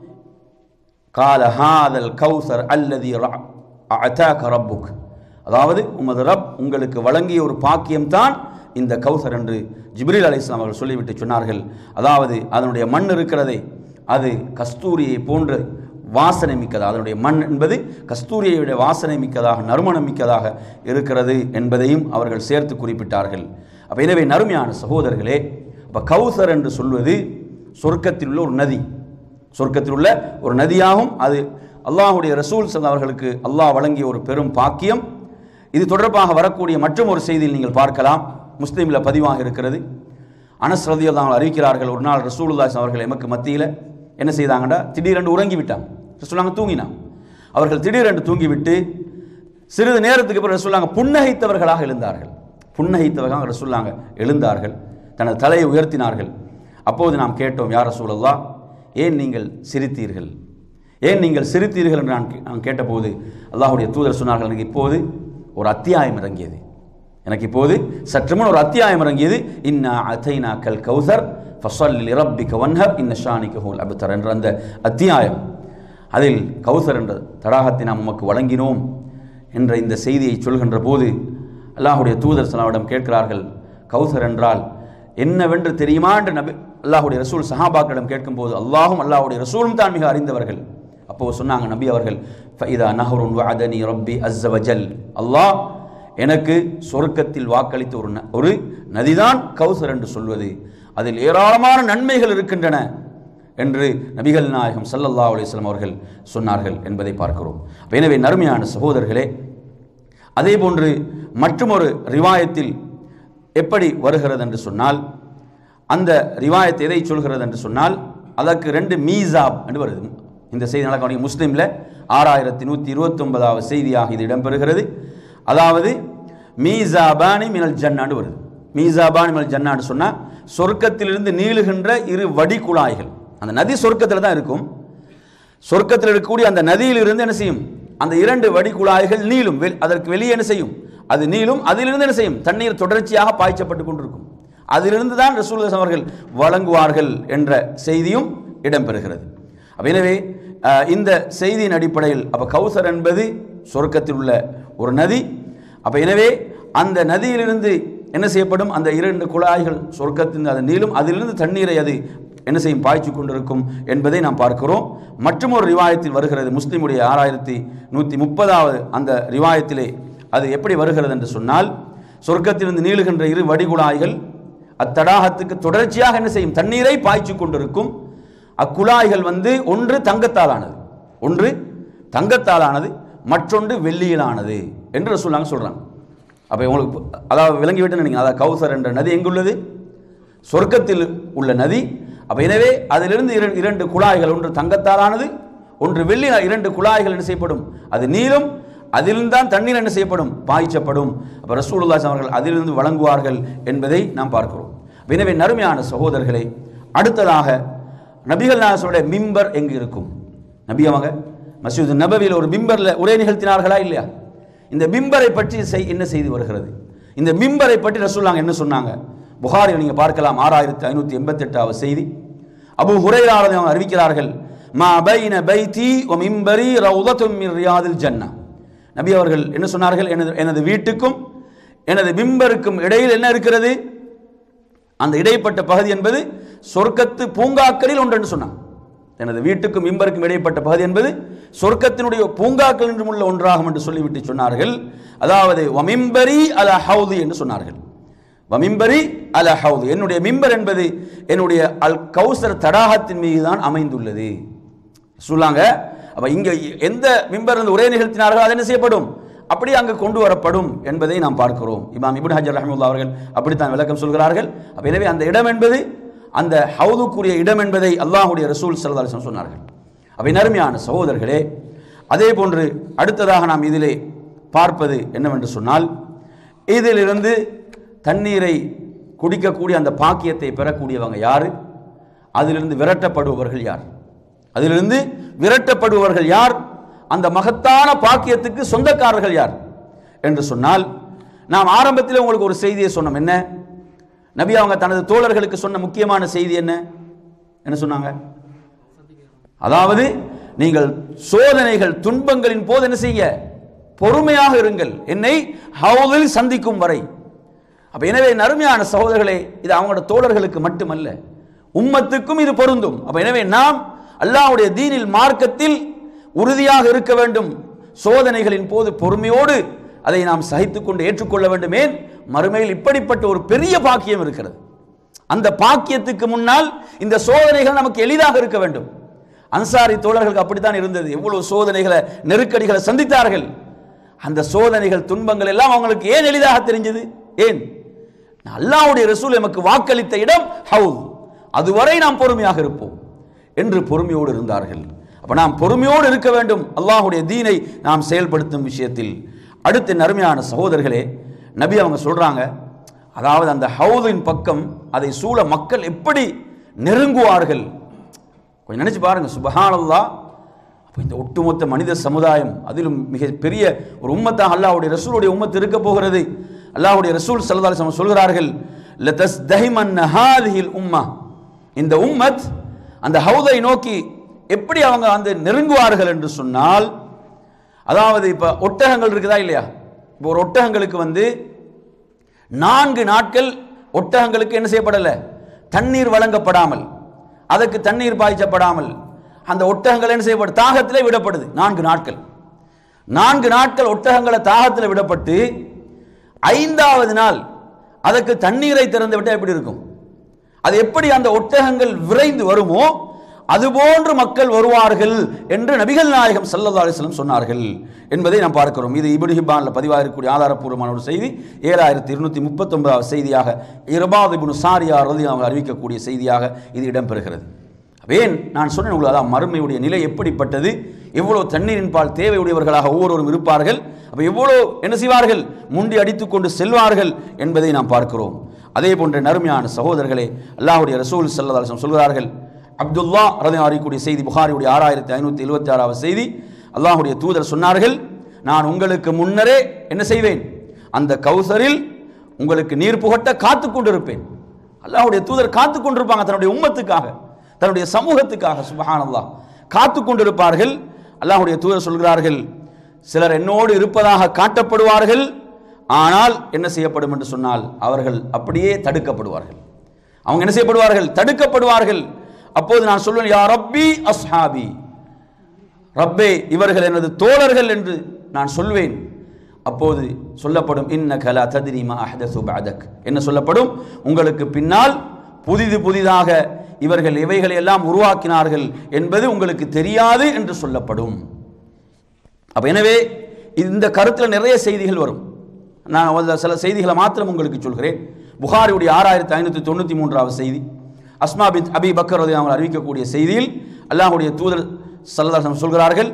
கால ஹாதல் கௌசர் அல்லதி அத்தாக்க ரப்புக் அதாவது உமது ரப் உங்களுக்கு வழங்கிய ஒரு பாக்கியம்தான் இந்த கௌசர் என்று ஜிப்ரீல் அலைஹிஸ்ஸலாம் அவர்கள் சொல்லிவிட்டு சொன்னார்கள் அதாவது அதனுடைய மண் இருக்கிறதே அது கஸ்தூரியை போன்ற வாசனை மிக்கதாக அதனுடைய மண் என்பது கஸ்தூரியை வாசனை மிக்கதாக நறுமணம் மிக்கதாக இருக்கிறது என்பதையும் அவர்கள் சேர்த்து குறிப்பிட்டார்கள் அப்ப எனவே நறுமையான சகோதரர்களே அப்ப கௌசர் என்று சொல்வது சொர்க்கத்தில் உள்ள ஒரு நதி சொர்க்கத்தில் உள்ள ஒரு நதியாகும் அது அல்லாஹ்வுடைய ரசூல் சல்லா அவர்களுக்கு அல்லாஹ் வழங்கிய ஒரு பெரும் பாக்கியம் இது தொடர்பாக வரக்கூடிய மற்றும் ஒரு செய்தியில் நீங்கள் பார்க்கலாம் முஸ்லீமில் பதிவாக இருக்கிறது அனஸ் ரதியல்லாஹு அன்ஹு அறிவிக்கிறார்கள் ஒரு நாள் ரசூலுல்லாஹி அவர்கள் எமக்கு மத்தியில் என்ன செய்தாங்கடா திடீரென்று உறங்கி விட்டாங்க ரசூலாங்க தூங்கினான் அவர்கள் திடீரென்று தூங்கிவிட்டு சிறிது நேரத்துக்கு பிறகு ரசூலாங்க புன்னகைத்தவர்களாக எழுந்தார்கள் புன்னகைத்தவர்களாக ரசூலாங்க எழுந்தார்கள் தனது தலையை உயர்த்தினார்கள் அப்போது நாம் கேட்டோம் யார் ரசூலல்லா ஏன் நீங்கள் சிரித்தீர்கள் ஏன் நீங்கள் சிரித்தீர்கள் என்று நான் கே- நான் கேட்டபோது அல்லாஹ்வுடைய தூதர் சொன்னார்கள் எனக்கு இப்போது ஒரு அத்தியாயம் இறங்கியது எனக்கு இப்போது சற்று முன் ஒரு அத்தியாயம் இறங்கியது இன்னா அத்தைனா கல் கௌசர் ஃபசல்லி ரப்பிக வன்ஹர் இன்ன ஷானிக ஹூல் அபுத்தர் என்ற அந்த அத்தியாயம் அதில் கௌசர் என்ற தடாகத்தை நாம் உமக்கு வழங்கினோம் என்ற இந்த செய்தியை சொல்கின்ற போது அல்லாஹ்வுடைய தூதர் சலாவிடம் கேட்கிறார்கள் கௌசர் என்றால் என்னவென்று தெரியுமா என்று நபி அல்லாஹ்வுடைய ரசூல் சஹாபாக்களிடம் கேட்கும்போது அல்லாஹும் அல்லாஹ்வுடைய ரசூலும் தான் மிக அறிந்தவர்கள் அப்போ சொன்னாங்க நபி அவர்கள் ஃபைதா நஹருன் வஅதனி ரப்பி அஸ்ஸ வஜல் அல்லாஹ் எனக்கு சொர்க்கத்தில் வாக்களித்த ஒரு ந- ஒரு நதிதான் கௌசர் என்று சொல்வது அதில் ஏராளமான நன்மைகள் இருக்கின்றன என்று நபிகள் நாயகம் ஸல்லல்லாஹு அலைஹி வஸல்லம் அவர்கள் சொன்னார்கள் என்பதை பார்க்கிறோம் அப்ப எனவே நறுமையான சகோதரர்களே அதே போன்று மற்றுமொரு ரிவாயத்தில் எப்படி வருகிறது என்று சொன்னால் அந்த ரிவாயத் எதை சொல்கிறது என்று சொன்னால் அதற்கு ரெண்டு மீசாப் என்று வருது இந்த செய்தி நடக்க முஸ்லீமில் ஆறாயிரத்தி நூற்றி இருபத்தொன்பதாவது செய்தியாக இது இடம்பெறுகிறது அதாவது மீசாபானி மினல் ஜன்னான்னு வருது மீசாபானி மினல் ஜன்னான்னு சொன்னால் சொர்க்கத்திலிருந்து நீளுகின்ற இரு வடிகுழாய்கள் அந்த நதி சொர்க்கத்தில் தான் இருக்கும் சொர்க்கத்தில் இருக்கக்கூடிய அந்த நதியிலிருந்து என்ன செய்யும் அந்த இரண்டு வடிகுழாய்கள் நீளும் வெ- அதற்கு வெளியே என்ன செய்யும் அது நீளும் அதிலிருந்து என்ன செய்யும் தண்ணீர் தொடர்ச்சியாக பாய்ச்சப்பட்டு கொண்டிருக்கும் அதிலிருந்து தான் ரசூல் அவர்கள் வழங்குவார்கள் என்ற செய்தியும் இடம்பெறுகிறது அப்ப எனவே அஹ், இந்த செய்தியின் அடிப்படையில் அப்ப கௌசர் என்பது சொர்க்கத்தில் உள்ள ஒரு நதி அப்ப எனவே அந்த நதியிலிருந்து என்ன செய்யப்படும் அந்த இரண்டு குழாய்கள் சொர்க்கத்தின் அது நீளும் அதிலிருந்து தண்ணீரை அது என்ன செய்யும் பாய்ச்சி கொண்டிருக்கும் என்பதை நாம் பார்க்கிறோம் மற்றும் ஒரு ரிவாயத்தில் வருகிறது முஸ்லிமுடைய ஆறாயிரத்தி நூற்றி முப்பதாவது அந்த ரிவாயத்திலே அது எப்படி வருகிறது என்று சொன்னால் சொர்க்கத்திலிருந்து நீளுகின்ற இரு வடிகுழாய்கள் அத்தடாகத்துக்கு தொடர்ச்சியாக என்ன செய்யும் தண்ணீரை பாய்ச்சி கொண்டிருக்கும் அக்குழாய்கள் வந்து ஒன்று தங்கத்தாலானது ஒன்று தங்கத்தாலானது மற்றொன்று வெள்ளியிலானது என்று சொல்லாங்க சொல்றாங்க அப்போ உங்களுக்கு பு- அதாவது விளங்கி விட்டு நினைக்கிறேன் அதாவது கௌசர் என்ற நதி எங்குள்ளது சொர்க்கத்தில் உள்ள நதி அப்ப எனவே அதிலிருந்து இர- இரண்டு குழாய்கள் ஒன்று தங்கத்தாலானது ஒன்று வெள்ளி இரண்டு குழாய்கள் என்ன செய்யப்படும் அது நீளும் அதிலிருந்து தான் தண்ணீர் என்ன செய்யப்படும் பாய்ச்சப்படும் அப்ப ரசூலுல்லாஹி அவர்கள் அதிலிருந்து வழங்குவார்கள் என்பதை நாம் பார்க்கிறோம் அப்ப எனவே நறுமையான சகோதரர்களே அடுத்ததாக நபிகள் நாசனுடைய மிம்பர் எங்கு இருக்கும் நபி அவங்க மசூத் நபவியில் ஒரு மிம்பர்ல உரை நிகழ்த்தினார்களா இல்லையா இந்த மிம்பரை பற்றி செய்- என்ன செய்து வருகிறது இந்த மிம்பரை பற்றி ரசூல்லாங்க என்ன சொன்னாங்க புகாரில் நீங்க பார்க்கலாம் ஆறாயிரத்தி ஐநூத்தி எண்பத்தி எட்டாவது செய்தி அபு ஹுரைராரதை அவங்க அறிவிக்கிறார்கள் மா பைன பைதி ஒ மிம்பரி ரவுதத்தும் மின் ரியாதில் ஜன்னா நபி அவர்கள் என்ன சொன்னார்கள் எனது எனது வீட்டுக்கும் எனது மிம்பருக்கும் இடையில் என்ன இருக்கிறது அந்த இடைப்பட்ட பகுதி என்பது சொர்க்கத்து பூங்காக்களில் ஒன்று சொன்னான் எனது வீட்டுக்கும் மிம்பருக்கும் இடைப்பட்ட பகுதி என்பது சொர்க்கத்தினுடைய பூங்காக்கள் என்றும் உள்ள ஒன்றாகும் என்று சொல்லிவிட்டு சொன்னார்கள் அதாவது வமிம்பரி அல ஹவுது என்று சொன்னார்கள் வமிம்பரி அல ஹவுது என்னுடைய மிம்பர் என்பது என்னுடைய அல் கௌசர் தடாகத்தின் மீது தான் அமைந்துள்ளது சொல்லாங்க அப்ப இங்க எந்த மிம்பர் இருந்து உரை நிகழ்த்தினார்கள் அது என்ன செய்யப்படும் அப்படி அங்கு கொண்டு வரப்படும் என்பதை நாம் பார்க்கிறோம் இமாம் இப்னு ஹஜர் ரஹ்மத்துல்லாஹி அவர்கள் அப்படித்தான் விளக்கம் சொல்கிறார்கள் அப்ப எனவே அந்த இடம் என்பது அந்த ஹவுதுக்குரிய இடம் என்பதை அல்லாஹ்வுடைய ரசூல் ஸல்லல்லாஹு அலைஹி வஸல்லம் சொன்னார்கள் அப்ப நறுமையான சகோதரர்களே அதே போன்று அடுத்ததாக நாம் இதிலே பார்ப்பது என்னவென்று சொன்னால் இதிலிருந்து தண்ணீரை குடிக்கக்கூடிய அந்த பாக்கியத்தை பெறக்கூடியவங்க யாரு அதிலிருந்து விரட்டப்படுபவர்கள் யார் அதிலிருந்து விரட்டப்படுபவர்கள் யார் அந்த மகத்தான பாக்கியத்துக்கு சொந்தக்காரர்கள் யார் என்று சொன்னால் நாம் ஆரம்பத்தில் உங்களுக்கு ஒரு செய்தியை சொன்னோம் என்ன நபி அவங்க தனது தோழர்களுக்கு சொன்ன முக்கியமான செய்தி என்ன என்ன சொன்னாங்க அதாவது நீங்கள் சோதனைகள் துன்பங்களின் போது என்ன செய்ய பொறுமையாக இருங்கள் என்னை ஹவுதில் சந்திக்கும் வரை அப்ப எனவே நறுமையான சகோதரர்களே இது அவங்களோட தோழர்களுக்கு மட்டுமல்ல உம்மத்துக்கும் இது பொருந்தும் அப்ப எனவே நாம் அல்லாஹ்வுடைய தீனில் மார்க்கத்தில் உறுதியாக இருக்க வேண்டும் சோதனைகளின் போது பொறுமையோடு அதை நாம் சகித்துக் கொண்டு ஏற்றுக்கொள்ள வேண்டும் ஏன் மறுமையில் இப்படிப்பட்ட ஒரு பெரிய பாக்கியம் இருக்கிறது அந்த பாக்கியத்துக்கு முன்னால் இந்த சோதனைகள் நமக்கு எளிதாக இருக்க வேண்டும் அன்சாரி தோழர்களுக்கு அப்படித்தான் இருந்தது எவ்வளவு சோதனைகளை நெருக்கடிகளை சந்தித்தார்கள் அந்த சோதனைகள் துன்பங்கள் எல்லாம் அவங்களுக்கு ஏன் எளிதாக தெரிஞ்சது ஏன் அல்லாஹ்வுடைய ரசூல் எமக்கு வாக்களித்த இடம் ஹவுத் அதுவரை நாம் பொறுமையாக இருப்போம் என்று பொறுமையோடு இருந்தார்கள் அப்ப நாம் பொறுமையோடு இருக்க வேண்டும் அல்லாஹ்வுடைய தீனை நாம் செயல்படுத்தும் விஷயத்தில் அடுத்த நறுமையான சகோதரர்களே நபி அவங்க சொல்றாங்க அதாவது அந்த ஹவுதின் பக்கம் அதை சூழ மக்கள் எப்படி நெருங்குவார்கள் கொஞ்சம் நினைச்சு பாருங்க சுபஹானல்லாஹ் அப்போ இந்த ஒட்டுமொத்த மனித சமுதாயம் அதிலும் மிக பெரிய ஒரு உம்மத்தாக அல்லாஹ்வுடைய ரசூலுடைய உம்மத்து இருக்க போகிறது அல்லாஹ்வுடைய ரசூல் ஸல்லல்லாஹு அலைஹி வஸல்லம் சொல்கிறார்கள் லதஸ் தஹிமன் ஹாதிஹில் உம்மா இந்த உம்மத் அந்த ஹவுதை நோக்கி எப்படி அவங்க அந்த நெருங்குவார்கள் என்று சொன்னால் அதாவது இப்ப ஒட்டகங்கள் இருக்குதா இல்லையா இப்போ ஒரு ஒட்டகங்களுக்கு வந்து நான்கு நாட்கள் ஒட்டகங்களுக்கு என்ன செய்யப்படல தண்ணீர் வழங்கப்படாமல் அதற்கு தண்ணீர் பாய்ச்சப்படாமல் அந்த ஒட்டகங்கள் என்ன செய்யப்படும் தாகத்திலே விடப்படுது நான்கு நாட்கள் நான்கு நாட்கள் ஒட்டகங்களை தாகத்தில் விடப்பட்டு ஐந்தாவது நாள் அதற்கு தண்ணீரை திறந்து விட்டால் எப்படி இருக்கும் அது எப்படி அந்த ஒட்டகங்கள் விரைந்து வருமோ அதுபோன்று மக்கள் வருவார்கள் என்று நபிகள் நாயகம் ஸல்லல்லாஹு அலைஹி வஸல்லம் சொன்னார்கள் என்பதை நாம் பார்க்கிறோம் இது இப்னு ஹிப்பான்ல பதிவாக இருக்கக்கூடிய ஆதாரப்பூர்வமான ஒரு செய்தி ஏழாயிரத்தி இருநூத்தி முப்பத்தொன்பதாவது செய்தியாக இரபாத் இப்னு சாரியா ரதி அவங்க அறிவிக்கக்கூடிய செய்தியாக இது இடம்பெறுகிறது ஏன் நான் சொன்னேன் உங்களுக்கு அதான் மறுமையுடைய நிலை எப்படிப்பட்டது எவ்வளவு தண்ணீரின் பால் தேவையுடையவர்களாக ஒவ்வொருவரும் இருப்பார்கள் அப்ப எவ்வளவு என்ன செய்வார்கள் முண்டி அடித்துக்கொண்டு செல்வார்கள் என்பதை நாம் பார்க்கிறோம் அதே போன்ற நறுமையான சகோதரர்களே அல்லாஹ்வுடைய ரசூல் ஸல்லல்லாஹு அலைஹி வஸல்லம் சொல்கிறார்கள் அப்துல்லா ரதி அறியக்கூடிய செய்தி புகாரியுடைய ஆறாயிரத்தி ஐநூற்றி எழுபத்தி ஆறாவது செய்தி அல்லாஹ்வுடைய தூதர் சொன்னார்கள் நான் உங்களுக்கு முன்னரே என்ன செய்வேன் அந்த கௌசரில் உங்களுக்கு நீர் புகட்ட காத்து கொண்டிருப்பேன் அல்லாஹ்வுடைய தூதர் காத்து கொண்டிருப்பாங்க தன்னுடைய உம்மத்துக்காக தன்னுடைய சமூகத்துக்காக சுபஹானல்லாஹ் காத்து கொண்டிருப்பார்கள் அல்லாஹ்வுடைய தூதர் சொல்கிறார்கள் சிலர் என்னோடு இருப்பதாக காட்டப்படுவார்கள் ஆனால் என்ன செய்யப்படும் என்று சொன்னால் அவர்கள் அப்படியே தடுக்கப்படுவார்கள் அவங்க என்ன செய்யப்படுவார்கள் தடுக்கப்படுவார்கள் அப்போது நான் சொல்வேன் யா ரப்பி அஸ்ஹாபி ரப்பே இவர்கள் எனது தோழர்கள் என்று நான் சொல்வேன் அப்போது சொல்லப்படும் இன்ன கலா தத்ரிமா அஹதசு பஅதக் என்ன சொல்லப்படும் உங்களுக்கு பின்னால் புதிது புதிதாக இவர்கள் இவைகளை எல்லாம் உருவாக்கினார்கள் என்பது உங்களுக்கு தெரியாது என்று சொல்லப்படும் அப்ப எனவே இந்த கருத்தில் நிறைய செய்திகள் வரும் நான் ஒரு சில செய்திகளை மாத்திரம் உங்களுக்கு சொல்கிறேன் புகாரியுடைய ஆறாயிரத்தி ஐநூற்றி தொண்ணூற்றி மூன்றாவது செய்தி அஸ்மா பின் அபி பக்கர் ரதி அவங்க அறிவிக்கக்கூடிய செய்தியில் அல்லாஹ்வுடைய தூதர் சல்லல்லாஹு சொல்கிறார்கள்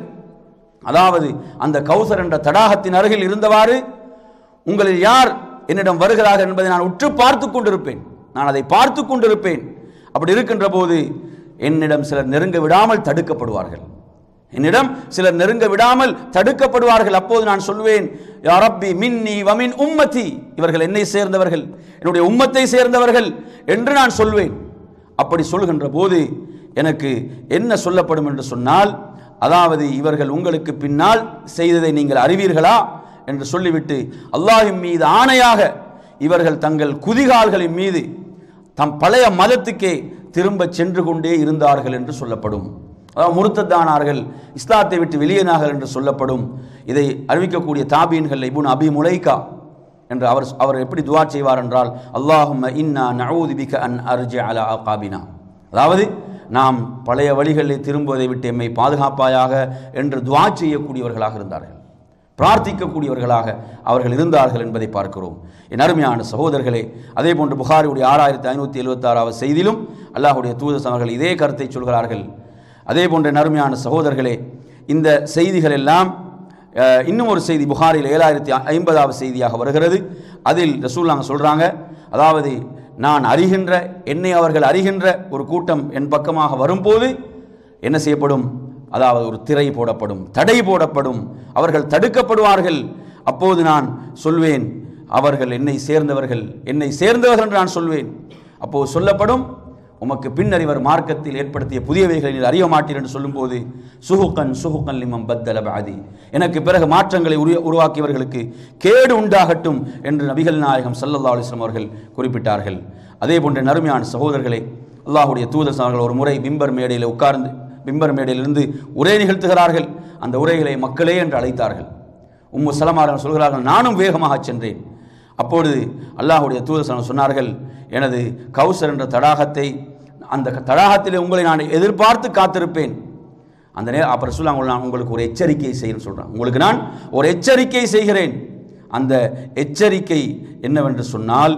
அதாவது அந்த கௌசர் என்ற தடாகத்தின் அருகில் இருந்தவாறு உங்களில் யார் என்னிடம் வருகிறார்கள் என்பதை நான் உற்று பார்த்து கொண்டிருப்பேன் நான் அதை பார்த்து கொண்டிருப்பேன் அப்படி இருக்கின்ற போது என்னிடம் சிலர் நெருங்க விடாமல் தடுக்கப்படுவார்கள் என்னிடம் சிலர் நெருங்க விடாமல் தடுக்கப்படுவார்கள் அப்போது நான் சொல்வேன் யா ரப்பி மின்னி வமின் உம்மதி இவர்கள் என்னை சேர்ந்தவர்கள் என்னுடைய உம்மத்தை சேர்ந்தவர்கள் என்று நான் சொல்வேன் அப்படி சொல்கின்ற போது எனக்கு என்ன சொல்லப்படும் என்று சொன்னால் அதாவது இவர்கள் உங்களுக்கு பின்னால் செய்ததை நீங்கள் அறிவீர்களா என்று சொல்லிவிட்டு அல்லாஹின் மீது ஆணையாக இவர்கள் தங்கள் குதிகால்களின் மீது தம் பழைய மதத்துக்கே திரும்ப சென்று கொண்டே இருந்தார்கள் என்று சொல்லப்படும் அதாவது முருத்தத்தானார்கள் இஸ்லாத்தை விட்டு வெளியேனார்கள் என்று சொல்லப்படும் இதை அறிவிக்கக்கூடிய தாபீன்கள் இபுன் அபி முலைகா என்று அவர் அவர் எப்படி துவா செய்வார் என்றால் அல்லாஹும் இன்னா நஊது பிக அன் அர்ஜி அலா காபினா அதாவது நாம் பழைய வழிகளில் திரும்புவதை விட்டு எம்மை பாதுகாப்பாயாக என்று துவா செய்யக்கூடியவர்களாக இருந்தார்கள் பிரார்த்திக்கக்கூடியவர்களாக அவர்கள் இருந்தார்கள் என்பதை பார்க்கிறோம் என் அருமையான சகோதரர்களே அதே போன்று புகாரியுடைய ஆறாயிரத்தி ஐநூற்றி எழுபத்தாறாவது செய்தியிலும் அல்லாஹுடைய தூதர் அவர்கள் இதே கருத்தை சொல்கிறார்கள் அதே போன்ற என் அருமையான சகோதரர்களே இந்த செய்திகள் எல்லாம் அஹ், இன்னும் ஒரு செய்தி புகாரில் ஏழாயிரத்தி ஐம்பதாவது செய்தியாக வருகிறது அதில் ரசூல்லாங்க சொல்கிறாங்க அதாவது நான் அறிகின்ற என்னை அவர்கள் அறிகின்ற ஒரு கூட்டம் என் பக்கமாக வரும்போது என்ன செய்யப்படும் அதாவது ஒரு திரை போடப்படும் தடை போடப்படும் அவர்கள் தடுக்கப்படுவார்கள் அப்போது நான் சொல்வேன் அவர்கள் என்னை சேர்ந்தவர்கள் என்னை சேர்ந்தவர்கள் என்று நான் சொல்வேன் அப்போது சொல்லப்படும் உமக்கு பின்னர் இவர் மார்க்கத்தில் ஏற்படுத்திய புதியவைகளை நீர் அறிய மாட்டீர் என்று சொல்லும்போது சுஹுக்கன் சுஹுக்கன் லிமம் பத்தல பாதி எனக்கு பிறகு மாற்றங்களை உரு- உருவாக்கியவர்களுக்கு கேடு உண்டாகட்டும் என்று நபிகள் நாயகம் ஸல்லல்லாஹு அலைஹி வஸல்லம் அவர்கள் குறிப்பிட்டார்கள் அதே போன்ற நறுமையான சகோதரர்களே அல்லாஹ்வுடைய தூதர் அவர்கள் ஒரு முறை பிம்பர் மேடையில் உட்கார்ந்து பிம்பர் மேடையிலிருந்து உரை நிகழ்த்துகிறார்கள் அந்த உரைகளை மக்களே என்று அழைத்தார்கள் உம்மு சலமாரன் சொல்கிறார்கள் நானும் வேகமாக சென்றேன் அப்பொழுது அல்லாஹ்வுடைய தூதர் ஸல்லல்லாஹு சொன்னார்கள் எனது கௌசர் என்ற தடாகத்தை அந்த தடாகத்திலே உங்களை நான் எதிர்பார்த்து காத்திருப்பேன் அந்த நேரம் அப்புறம் சொல்லுவாங்க நான் உங்களுக்கு ஒரு எச்சரிக்கை செய்கிறேன்னு சொல்கிறேன் உங்களுக்கு நான் ஒரு எச்சரிக்கை செய்கிறேன் அந்த எச்சரிக்கை என்னவென்று சொன்னால்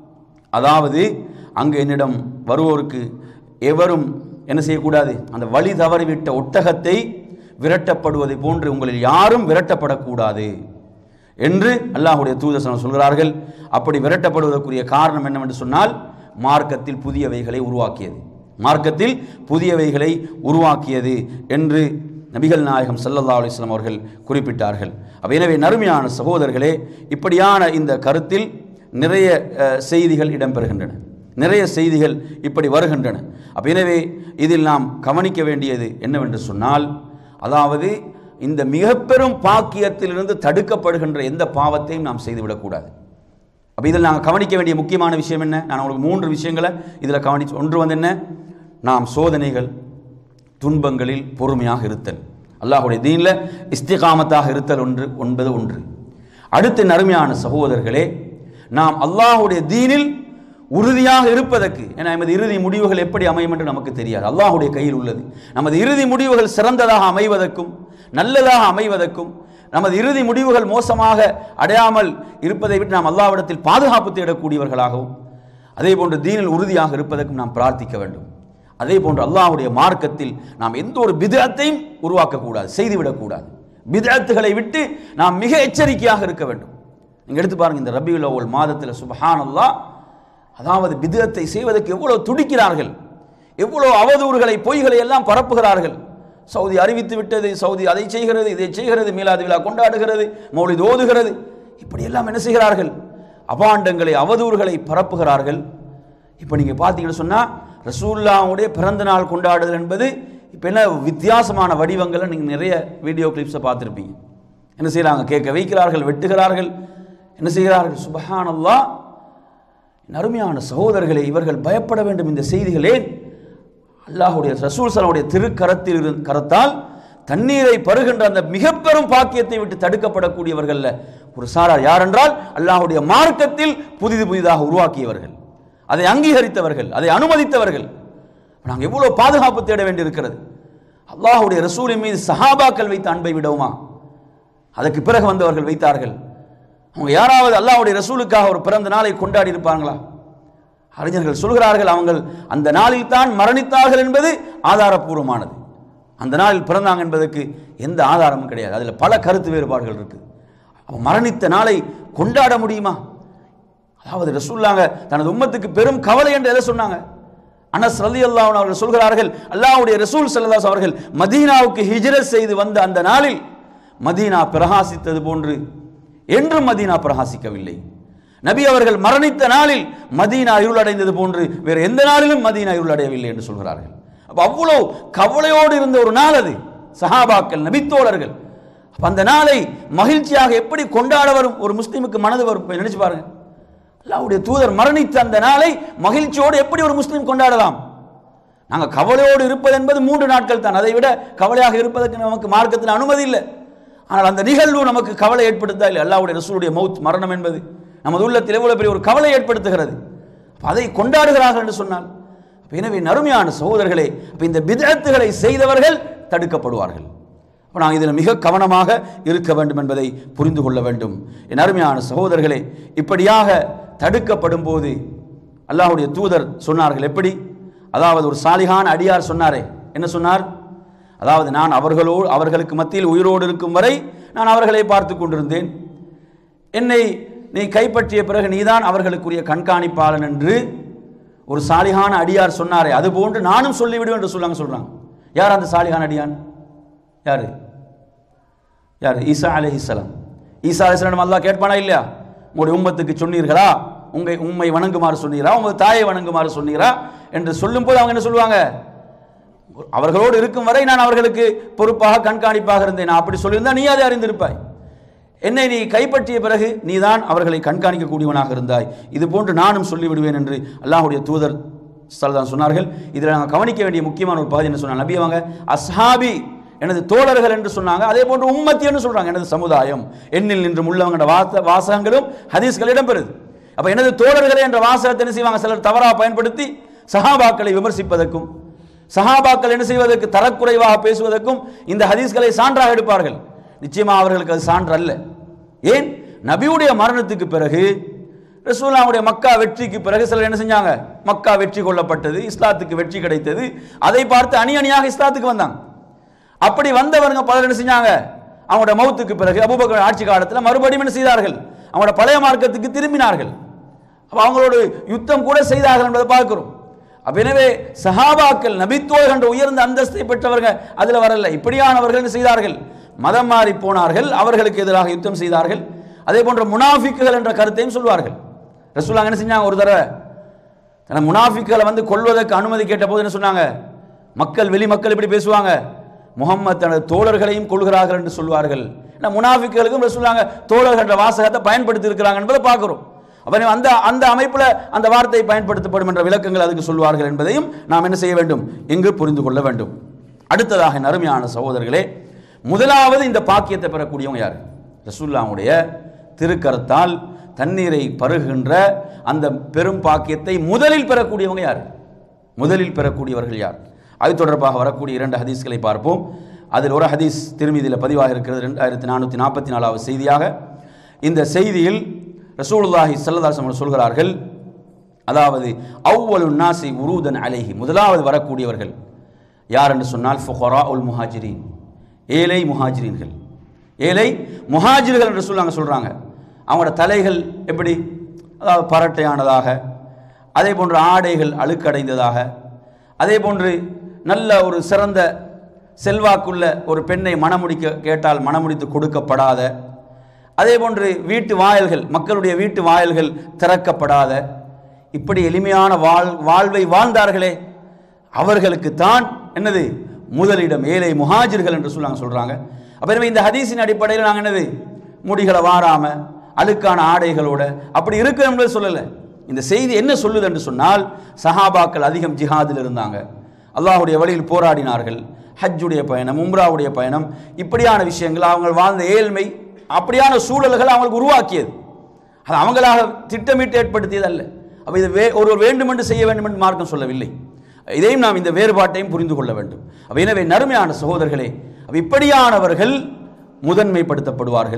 அதாவது அங்கு என்னிடம் வருவோருக்கு எவரும் என்ன செய்யக்கூடாது அந்த வழி தவறிவிட்ட ஒட்டகத்தை விரட்டப்படுவதை போன்று உங்களில் யாரும் விரட்டப்படக்கூடாது என்று அல்லாஹ்வுடைய தூதர் ஸல்லல்லாஹு சொல்கிறார்கள் அப்படி விரட்டப்படுவதற்குரிய காரணம் என்னவென்று சொன்னால் மார்க்கத்தில் புதியவைகளை உருவாக்கியது மார்க்கத்தில் புதியவைகளை உருவாக்கியது என்று நபிகள் நாயகம் ஸல்லல்லாஹு அலைஹி வஸல்லம் அவர்கள் குறிப்பிட்டார்கள் அப்ப எனவே நறுமையான சகோதரர்களே இப்படியான இந்த கருத்தில் நிறைய அஹ், செய்திகள் இடம்பெறுகின்றன நிறைய செய்திகள் இப்படி வருகின்றன அப்ப எனவே இதில் நாம் கவனிக்க வேண்டியது என்னவென்று சொன்னால் அதாவது இந்த மிக பெரும் பாக்கியத்திலிருந்து தடுக்கப்படுகின்ற எந்த பாவத்தையும் நாம் செய்துவிடக்கூடாது அப்போ இதில் நாங்கள் கவனிக்க வேண்டிய முக்கியமான விஷயம் என்ன நான் உங்களுக்கு மூன்று விஷயங்களை இதில் கவனிச்சு ஒன்று வந்து என்ன நாம் சோதனைகள் துன்பங்களில் பொறுமையாக இருத்தல் அல்லாஹ்வுடைய தீனில் இஸ்திகாமத்தாக இருத்தல் ஒன்று ஒன்பது ஒன்று அடுத்து நறுமையான சகோதரர்களே நாம் அல்லாஹ்வுடைய தீனில் உறுதியாக இருப்பதற்கு ஏன்னா நமது இறுதி முடிவுகள் எப்படி அமையும் என்று நமக்கு தெரியாது அல்லாஹ்வுடைய கையில் உள்ளது நமது இறுதி முடிவுகள் சிறந்ததாக அமைவதற்கும் நல்லதாக அமைவதற்கும் நமது இறுதி முடிவுகள் மோசமாக அடையாமல் இருப்பதை விட்டு நாம் அல்லாஹ்விடத்தில் பாதுகாப்பு தேடக்கூடியவர்களாகவும் அதே போன்று தீனில் உறுதியாக இருப்பதற்கும் நாம் பிரார்த்திக்க வேண்டும் அதே போன்று அல்லாஹ்வுடைய மார்க்கத்தில் நாம் எந்த ஒரு பிதத்தையும் உருவாக்கக்கூடாது செய்துவிடக்கூடாது பிதத்துகளை விட்டு நாம் மிக எச்சரிக்கையாக இருக்க வேண்டும் நீங்க எடுத்து பாருங்க இந்த ரபியுல் அவ்வல் மாதத்தில் சுபஹான் அல்லாஹ் அதாவது பிதத்தை செய்வதற்கு எவ்வளவு துடிக்கிறார்கள் எவ்வளவு அவதூறுகளை பொய்களை எல்லாம் பரப்புகிறார்கள் சவுதி அறிவித்து விட்டது சவுதி அதை செய்கிறது இதை செய்கிறது மீலாது விழா கொண்டாடுகிறது மௌலித் ஓதுகிறது இப்படி எல்லாம் என்ன செய்கிறார்கள் அபாண்டங்களை அவதூறுகளை பரப்புகிறார்கள் இப்போ நீங்கள் பார்த்தீங்கன்னு சொன்னால் ரசூல்லாவுடைய பிறந்த நாள் கொண்டாடுதல் என்பது இப்போ என்ன வித்தியாசமான வடிவங்களை நீங்கள் நிறைய வீடியோ கிளிப்ஸை பார்த்துருப்பீங்க என்ன செய்கிறாங்க கேட்க வைக்கிறார்கள் வெட்டுகிறார்கள் என்ன செய்கிறார்கள் சுபஹானல்லாஹ் என் அருமையான சகோதரர்களே இவர்கள் பயப்பட வேண்டும் இந்த செய்திகளே அல்லாஹுடைய ரசூல் சலாவுடைய திருக்கரத்தில் இரு- கரத்தால் தண்ணீரை பருகின்ற அந்த மிக பெரும் பாக்கியத்தை விட்டு தடுக்கப்படக்கூடியவர்கள்ல ஒரு சாரார் யார் என்றால் அல்லாஹுடைய மார்க்கத்தில் புதிது புதிதாக உருவாக்கியவர்கள் அதை அங்கீகரித்தவர்கள் அதை அனுமதித்தவர்கள் நாங்கள் எவ்வளவு பாதுகாப்பு தேட வேண்டியிருக்கிறது அல்லாஹுடைய ரசூலின் மீது சஹாபாக்கள் வைத்த அன்பை விடவுமா அதற்கு பிறகு வந்தவர்கள் வைத்தார்கள் அவங்க யாராவது அல்லாஹ்வுடைய ரசூலுக்காக ஒரு பிறந்த நாளை கொண்டாடி இருப்பாங்களா அறிஞர்கள் சொல்கிறார்கள் அவங்க அந்த நாளில் தான் மரணித்தார்கள் என்பது ஆதாரப்பூர்வமானது அந்த நாளில் பிறந்தாங்க என்பதற்கு எந்த ஆதாரமும் கிடையாது அதில் பல கருத்து வேறுபாடுகள் இருக்குது அவன் மரணித்த நாளை கொண்டாட முடியுமா அதாவது ரசூல்லாங்க தனது உம்மத்துக்கு பெரும் கவலை என்று எதை சொன்னாங்க அனஸ் ரலி அல்லாஹ் அவர்கள் சொல்கிறார்கள் அல்லாஹ்வுடைய ரசூல் ஸல்லல்லாஹு அவர்கள் மதீனாவுக்கு ஹிஜ்ரத் செய்து வந்த அந்த நாளில் மதீனா பிரகாசித்தது போன்று என்றும் மதீனா பிரகாசிக்கவில்லை நபி அவர்கள் மரணித்த நாளில் மதீனா இருளடைந்தது போன்று வேறு எந்த நாளிலும் மதீனா இருளடையவில்லை என்று சொல்கிறார்கள் அப்ப அவ்வளோ கவலையோடு இருந்த ஒரு நாள் அது சஹாபாக்கள் நபித்தோழர்கள் அப்ப அந்த நாளை மகிழ்ச்சியாக எப்படி கொண்டாட வரும் ஒரு முஸ்லீமுக்கு மனது வரும் போய் நினைச்சு பாருங்க அல்லாஹ்வுடைய தூதர் மரணித்த அந்த நாளை மகிழ்ச்சியோடு எப்படி ஒரு முஸ்லீம் கொண்டாடலாம் நாங்கள் கவலையோடு இருப்பது என்பது மூன்று நாட்கள் தான் அதை விட கவலையாக இருப்பதற்கு நமக்கு மார்க்கத்தில் அனுமதி இல்லை ஆனால் அந்த நிகழ்வு நமக்கு கவலை ஏற்படுத்தா இல்லை அல்லாஹ்வுடைய ரசூலுடைய மௌத் மரணம் என்பது நமது உள்ளத்தில் எவ்வளவு பெரிய ஒரு கவலை ஏற்படுத்துகிறது அப்ப அதை கொண்டாடுகிறார்கள் என்று சொன்னால் அப்ப எனவே நறுமையான சகோதரர்களே அப்ப இந்த பிதத்துகளை செய்தவர்கள் தடுக்கப்படுவார்கள் அப்ப நாங்கள் இதில் மிக கவனமாக இருக்க வேண்டும் என்பதை புரிந்து கொள்ள வேண்டும் என் அருமையான சகோதரர்களே இப்படியாக தடுக்கப்படும் போது அல்லாஹ்வுடைய தூதர் சொன்னார்கள் எப்படி அதாவது ஒரு சாலிகான அடியார் சொன்னாரே என்ன சொன்னார் அதாவது நான் அவர்களோடு அவர்களுக்கு மத்தியில் உயிரோடு இருக்கும் வரை நான் அவர்களை பார்த்து கொண்டிருந்தேன் என்னை நீ கைப்பற்றிய பிறகு நீதான் அவர்களுக்குரிய கண்காணிப்பாளன் என்று ஒரு சாலிகான அடியார் சொன்னாரே அதுபோன்று நானும் சொல்லிவிடுவேன் என்று சொல்லாங்க சொல்றாங்க யார் அந்த சாலிகான அடியான் யாரு யார் ஈசா அலைஹிஸ்ஸலாம் ஈசா அலைஹிஸ்ஸலாம் அல்லாஹ் கேட்பானா இல்லையா உங்களுடைய உம்மத்துக்கு சொன்னீர்களா உங்க உம்மை வணங்குமாறு சொன்னீரா உங்கள் தாயை வணங்குமாறு சொன்னீரா என்று சொல்லும்போது அவங்க என்ன சொல்லுவாங்க அவர்களோடு இருக்கும் வரை நான் அவர்களுக்கு பொறுப்பாக கண்காணிப்பாக இருந்தேன் நான் அப்படி சொல்லியிருந்தா நீ அதை அறிந்திருப்பாய் என்னை நீ கைப்பற்றிய பிறகு நீதான் அவர்களை கண்காணிக்கக்கூடியவனாக இருந்தாய் இது போன்று நானும் சொல்லிவிடுவேன் என்று அல்லாஹ்வுடைய தூதர் சல்தான் சொன்னார்கள் இதில் நாங்கள் கவனிக்க வேண்டிய முக்கியமான ஒரு பகுதி என்ன சொன்னாங்க நபி அவங்க அஸ்ஹாபி எனது தோழர்கள் என்று சொன்னாங்க அதே போன்று உம்மத்தி என்று சொல்றாங்க எனது சமுதாயம் எண்ணில் நின்று உள்ளவங்க வாச வாசகங்களும் ஹதீஸ்கள் இடம்பெறுது அப்ப எனது தோழர்களே என்ற வாசகத்தை என்ன செய்வாங்க சிலர் தவறாக பயன்படுத்தி சஹாபாக்களை விமர்சிப்பதற்கும் சஹாபாக்கள் என்ன செய்வதற்கு தரக்குறைவாக பேசுவதற்கும் இந்த ஹதீஸ்களை சான்றாக எடுப்பார்கள் நிச்சயமா அவர்களுக்கு அது சான்று அல்ல ஏன் நபியுடைய மரணத்துக்கு பிறகு ரசூலாவுடைய மக்கா வெற்றிக்கு பிறகு சிலர் என்ன செஞ்சாங்க மக்கா வெற்றி கொள்ளப்பட்டது இஸ்லாத்துக்கு வெற்றி கிடைத்தது அதை பார்த்து அணி அணியாக இஸ்லாத்துக்கு வந்தாங்க அப்படி வந்தவருங்க பலர் என்ன செஞ்சாங்க அவங்களோட மௌத்துக்கு பிறகு அபூபக்கர் ஆட்சி காலத்தில் மறுபடியும் என்ன செய்தார்கள் அவங்களோட பழைய மார்க்கத்துக்கு திரும்பினார்கள் அப்ப அவங்களோட யுத்தம் கூட செய்தார்கள் என்பதை பார்க்கிறோம் அப்ப எனவே சஹாபாக்கள் நபித்தோல் என்ற உயர்ந்த அந்தஸ்தை பெற்றவர்கள் அதுல வரல இப்படியானவர்கள் என்ன செய்தார்கள் மதம் மாறி போனார்கள் அவர்களுக்கு எதிராக யுத்தம் செய்தார்கள் அதே போன்ற முனாஃபிக்குகள் என்ற கருத்தையும் சொல்வார்கள் ரசூலாங்க என்ன செஞ்சாங்க ஒரு தடவை தன முனாஃபிக்களை வந்து கொல்வதற்கு அனுமதி கேட்ட போது என்ன சொன்னாங்க மக்கள் வெளி மக்கள் இப்படி பேசுவாங்க முகம்மது தனது தோழர்களையும் கொள்கிறார்கள் என்று சொல்வார்கள் ஏன்னா முனாஃபிக்களுக்கும் ரசூலாங்க தோழர்கள் என்ற வாசகத்தை பயன்படுத்தி இருக்கிறாங்க என்பதை பார்க்கிறோம் அப்ப நீ அந்த அந்த அமைப்புல அந்த வார்த்தை பயன்படுத்தப்படும் என்ற விளக்கங்கள் அதுக்கு சொல்வார்கள் என்பதையும் நாம் என்ன செய்ய வேண்டும் எங்கு புரிந்து கொள்ள வேண்டும் அடுத்ததாக என் அருமையான சகோதரர்களே முதலாவது இந்த பாக்கியத்தை பெறக்கூடியவங்க யார் ரசூல்லாவுடைய திருக்கரத்தால் தண்ணீரை பருகுகின்ற அந்த பெரும் பாக்கியத்தை முதலில் பெறக்கூடியவங்க யார் முதலில் பெறக்கூடியவர்கள் யார் அது தொடர்பாக வரக்கூடிய இரண்டு ஹதீஸ்களை பார்ப்போம் அதில் ஒரு ஹதீஸ் திருமதியில் பதிவாக இருக்கிறது ரெண்டாயிரத்தி நானூற்றி நாற்பத்தி நாலாவது செய்தியாக இந்த செய்தியில் ரசூலுல்லாஹி ஸல்லல்லாஹு அலைஹி சொல்கிறார்கள் அதாவது அவ்வளு நாசி உருதன் அலைஹி முதலாவது வரக்கூடியவர்கள் யார் என்று சொன்னால் ஃபுகரா உல் முஹாஜிரின் ஏழை முஹாஜிரீன்கள் ஏழை முஹாஜிர்கள் என்று சொல்லாங்க சொல்கிறாங்க அவங்களோட தலைகள் எப்படி அதாவது பரட்டையானதாக அதே போன்று ஆடைகள் அழுக்கடைந்ததாக அதே போன்று நல்ல ஒரு சிறந்த செல்வாக்குள்ள ஒரு பெண்ணை மணமுடிக்க கேட்டால் மணமுடித்து கொடுக்கப்படாத அதே போன்று வீட்டு வாயல்கள் மக்களுடைய வீட்டு வாயல்கள் திறக்கப்படாத இப்படி எளிமையான வாழ் வாழ்வை வாழ்ந்தார்களே அவர்களுக்கு தான் என்னது முதலிடம் ஏழை முஹாஜிர்கள் என்று சொல்லாங்க சொல்றாங்க அப்ப எனவே இந்த ஹதீஸின் அடிப்படையில் நாங்கள் என்னது முடிகளை வாராம அழுக்கான ஆடைகளோட அப்படி இருக்கணும்னு சொல்லலை இந்த செய்தி என்ன சொல்லுது என்று சொன்னால் சஹாபாக்கள் அதிகம் ஜிஹாதில் இருந்தாங்க அல்லாஹ்வுடைய வழியில் போராடினார்கள் ஹஜ்ஜுடைய பயணம் உம்ராவுடைய பயணம் இப்படியான விஷயங்கள் அவங்க வாழ்ந்த ஏழ்மை அப்படியான சூழல்கள் அவங்களுக்கு உருவாக்கியது அது அவங்களாக திட்டமிட்டு ஏற்படுத்தியது அல்ல அப்போ இது வே ஒருவர் வேண்டுமென்று செய்ய வேண்டும் என்று மார்க்கம் சொல்லவில்லை இதையும் நாம் இந்த வேறுபாட்டையும் புரிந்து கொள்ள வேண்டும் அப்ப எனவே நறுமையான சகோதரர்களே அப்ப இப்படியானவர்கள் முதன்மைப்படுத்தப்படுவார்கள்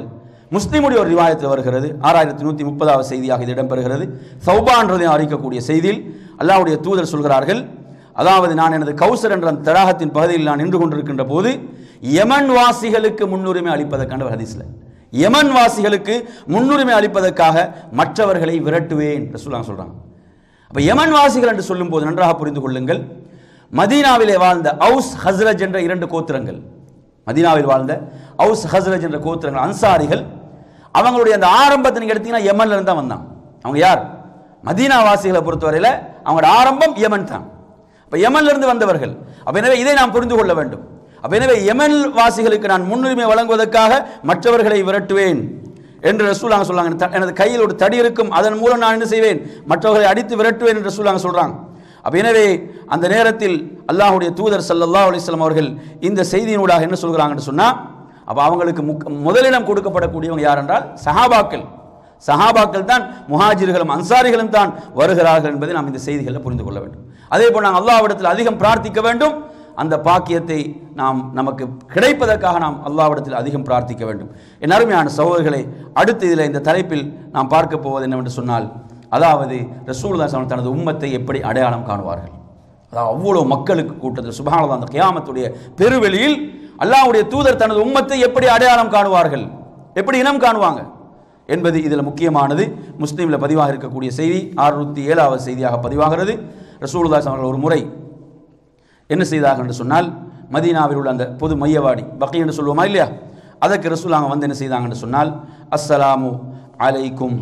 முஸ்லிமுடைய ஒரு ரிவாயத்தில் வருகிறது ஆறாயிரத்தி நூற்றி முப்பதாவது செய்தியாக இது இடம்பெறுகிறது சௌபான்றதையும் அறிக்கக்கூடிய செய்தியில் அல்லாஹ்வுடைய தூதர் சொல்கிறார்கள் அதாவது நான் எனது கௌசர் என்ற அந்த தடாகத்தின் பகுதியில் நான் நின்று கொண்டிருக்கின்ற போது யமன் வாசிகளுக்கு முன்னுரிமை அளிப்பதற்கான ஒரு ஹதீஸ்ல யமன் வாசிகளுக்கு முன்னுரிமை அளிப்பதற்காக மற்றவர்களை விரட்டுவேன் ரசூலுல்லாஹ் சொல்றாங்க அப்ப யமன் வாசிகள் என்று சொல்லும்போது நன்றாக புரிந்து கொள்ளுங்கள் மதீனாவிலே வாழ்ந்த அவுஸ் ஹஸ்ரஜ் என்ற இரண்டு கோத்திரங்கள் மதீனாவில் வாழ்ந்த அவுஸ் ஹஸ்ரஜ் என்ற கோத்திரங்கள் அன்சாரிகள் அவங்களுடைய அந்த ஆரம்பத்தை நீங்க எடுத்தீங்கன்னா யமன்ல இருந்து தான் வந்தாங்க அவங்க யார் மதீனா வாசிகளை பொறுத்தவரையில் அவங்களோட ஆரம்பம் யமன் தான் அப்ப யமன்ல இருந்து வந்தவர்கள் அப்ப எனவே இதை நாம் புரிந்து கொள்ள வேண்டும் அப்ப எனவே யமன் வாசிகளுக்கு நான் முன்னுரிமை வழங்குவதற்காக மற்றவர்களை விரட்டுவேன் என்று ரசூலாங்க சொல்றாங்க "த- எனது கையில் ஒரு தடி இருக்கும் அதன் மூலம் நான் என்ன செய்வேன் மற்றவர்களை அடித்து விரட்டுவேன் என்று ரசூலாங்க சொல்றாங்க அப்ப எனவே அந்த நேரத்தில் அல்லாஹ்வுடைய தூதர் ஸல்லல்லாஹு அலைஹி வஸல்லம் அவர்கள் இந்த செய்தியினூடாக என்ன சொல்கிறாங்கன்னு சொன்னா அப்ப அவங்களுக்கு முக்க- முதலிடம் கொடுக்கப்படக்கூடியவங்க யார் என்றால் சஹாபாக்கள் சஹாபாக்கள் தான் முஹாஜிர்களும் அன்சாரிகளும் தான் வருகிறார்கள் என்பதை நாம் இந்த செய்திகளில் புரிந்து கொள்ள வேண்டும் அதே போல் நாம் அல்லாஹ்விடத்தில் அதிகம் பிரார்த்திக்க வேண்டும் அந்த பாக்கியத்தை நாம் நமக்கு கிடைப்பதற்காக நாம் அல்லாஹ்விடத்தில் அதிகம் பிரார்த்திக்க வேண்டும் என் அருமையான சகோதரர்களை அடுத்து இதில் இந்த தலைப்பில் நாம் பார்க்க போவது என்னவென்று சொன்னால் அதாவது ரசூலுல்லாஹி ஸல்லல்லாஹு தனது உம்மத்தை எப்படி அடையாளம் காணுவார்கள் அதாவது அவ்வளோ மக்களுக்கு கூட்டத்தில் சுபஹானல்லாஹ் அந்த கியாமத்துடைய பெருவெளியில் அல்லாஹ்வுடைய தூதர் தனது உம்மத்தை எப்படி அடையாளம் காணுவார்கள் எப்படி இனம் காணுவாங்க என்பது இதில் முக்கியமானது முஸ்லீமில் பதிவாக இருக்கக்கூடிய செய்தி அறுநூத்தி ஏழாவது செய்தியாக பதிவாகிறது ரசூலுல்லாஹி அவர்கள் ஒரு முறை என்ன செய்தார்கள் என்று சொன்னால் மதீனாவில் உள்ள அந்த பொது மையவாடி பக்கி என்று சொல்லுவோமா இல்லையா அதற்கு ரசூலாங்க வந்து என்ன செய்தாங்கன்னு சொன்னால் அஸ்ஸலாமு அலைக்கும்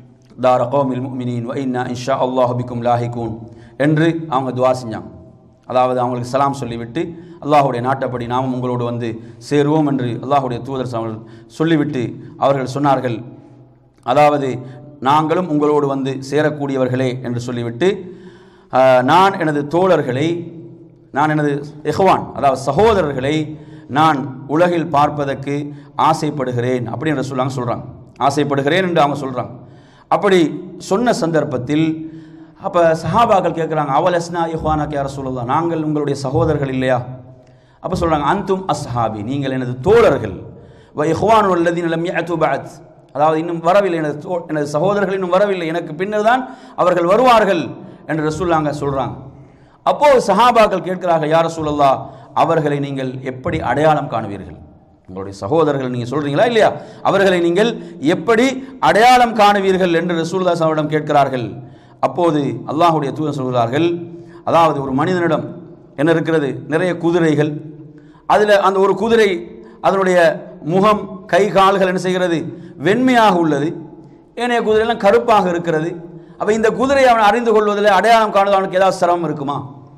தார கௌமில் முஃமினீன் வ இன்னா இன்ஷா அல்லாஹு பிக்கும் லாஹிகூன் என்று அவங்க துவா செஞ்சாங்க அதாவது அவங்களுக்கு சலாம் சொல்லிவிட்டு அல்லாஹ்வுடைய நாட்டப்படி நாமும் உங்களோடு வந்து சேருவோம் என்று அல்லாஹ்வுடைய தூதர் அவர்கள் சொல்லிவிட்டு அவர்கள் சொன்னார்கள் அதாவது நாங்களும் உங்களோடு வந்து சேரக்கூடியவர்களே என்று சொல்லிவிட்டு ஆஹ், நான் எனது தோழர்களை நான் எனது இஹ்வான் அதாவது சகோதரர்களை நான் உலகில் பார்ப்பதற்கு ஆசைப்படுகிறேன் அப்படின்னு சொல்லாங்க சொல்கிறாங்க ஆசைப்படுகிறேன் என்று அவங்க சொல்கிறாங்க அப்படி சொன்ன சந்தர்ப்பத்தில் அப்போ சஹாபாக்கள் கேட்குறாங்க அவலஸ்னா இஹ்வானா கே ரசூலுல்லாஹ் நாங்கள் உங்களுடைய சகோதரர்கள் இல்லையா அப்போ சொல்கிறாங்க அந்தும் அஸ்ஹாபி நீங்கள் எனது தோழர்கள் வ இஹ்வான் உள்ளதின் லம் யஅது பஅத் அதாவது இன்னும் வரவில்லை எனது தோ எனது சகோதரர்கள் இன்னும் வரவில்லை எனக்கு பின்னர் தான் அவர்கள் வருவார்கள் என்று ரசூல்லாங்க சொல்கிறாங்க அப்போ சஹாபாக்கள் கேட்கிறார்கள் யார் ரசூலல்லா அவர்களை நீங்கள் எப்படி அடையாளம் காணுவீர்கள் உங்களுடைய சகோதரர்கள் நீங்கள் சொல்றீங்களா இல்லையா அவர்களை நீங்கள் எப்படி அடையாளம் காணுவீர்கள் என்று ரசூலுல்லாஹி ஸல்லல்லாஹு கேட்கிறார்கள் அப்போது அல்லாஹ்வுடைய தூதர் சொல்கிறார்கள் அதாவது ஒரு மனிதனிடம் என்ன இருக்கிறது நிறைய குதிரைகள் அதில் அந்த ஒரு குதிரை அதனுடைய முகம் கை கால்கள் என்ன செய்கிறது வெண்மையாக உள்ளது ஏனைய குதிரையெல்லாம் கருப்பாக இருக்கிறது அப்போ இந்த குதிரையை அவன் அறிந்து கொள்வதில் அடையாளம் காணுவது அவனுக்கு ஏதாவது சிரமம் இருக்குமா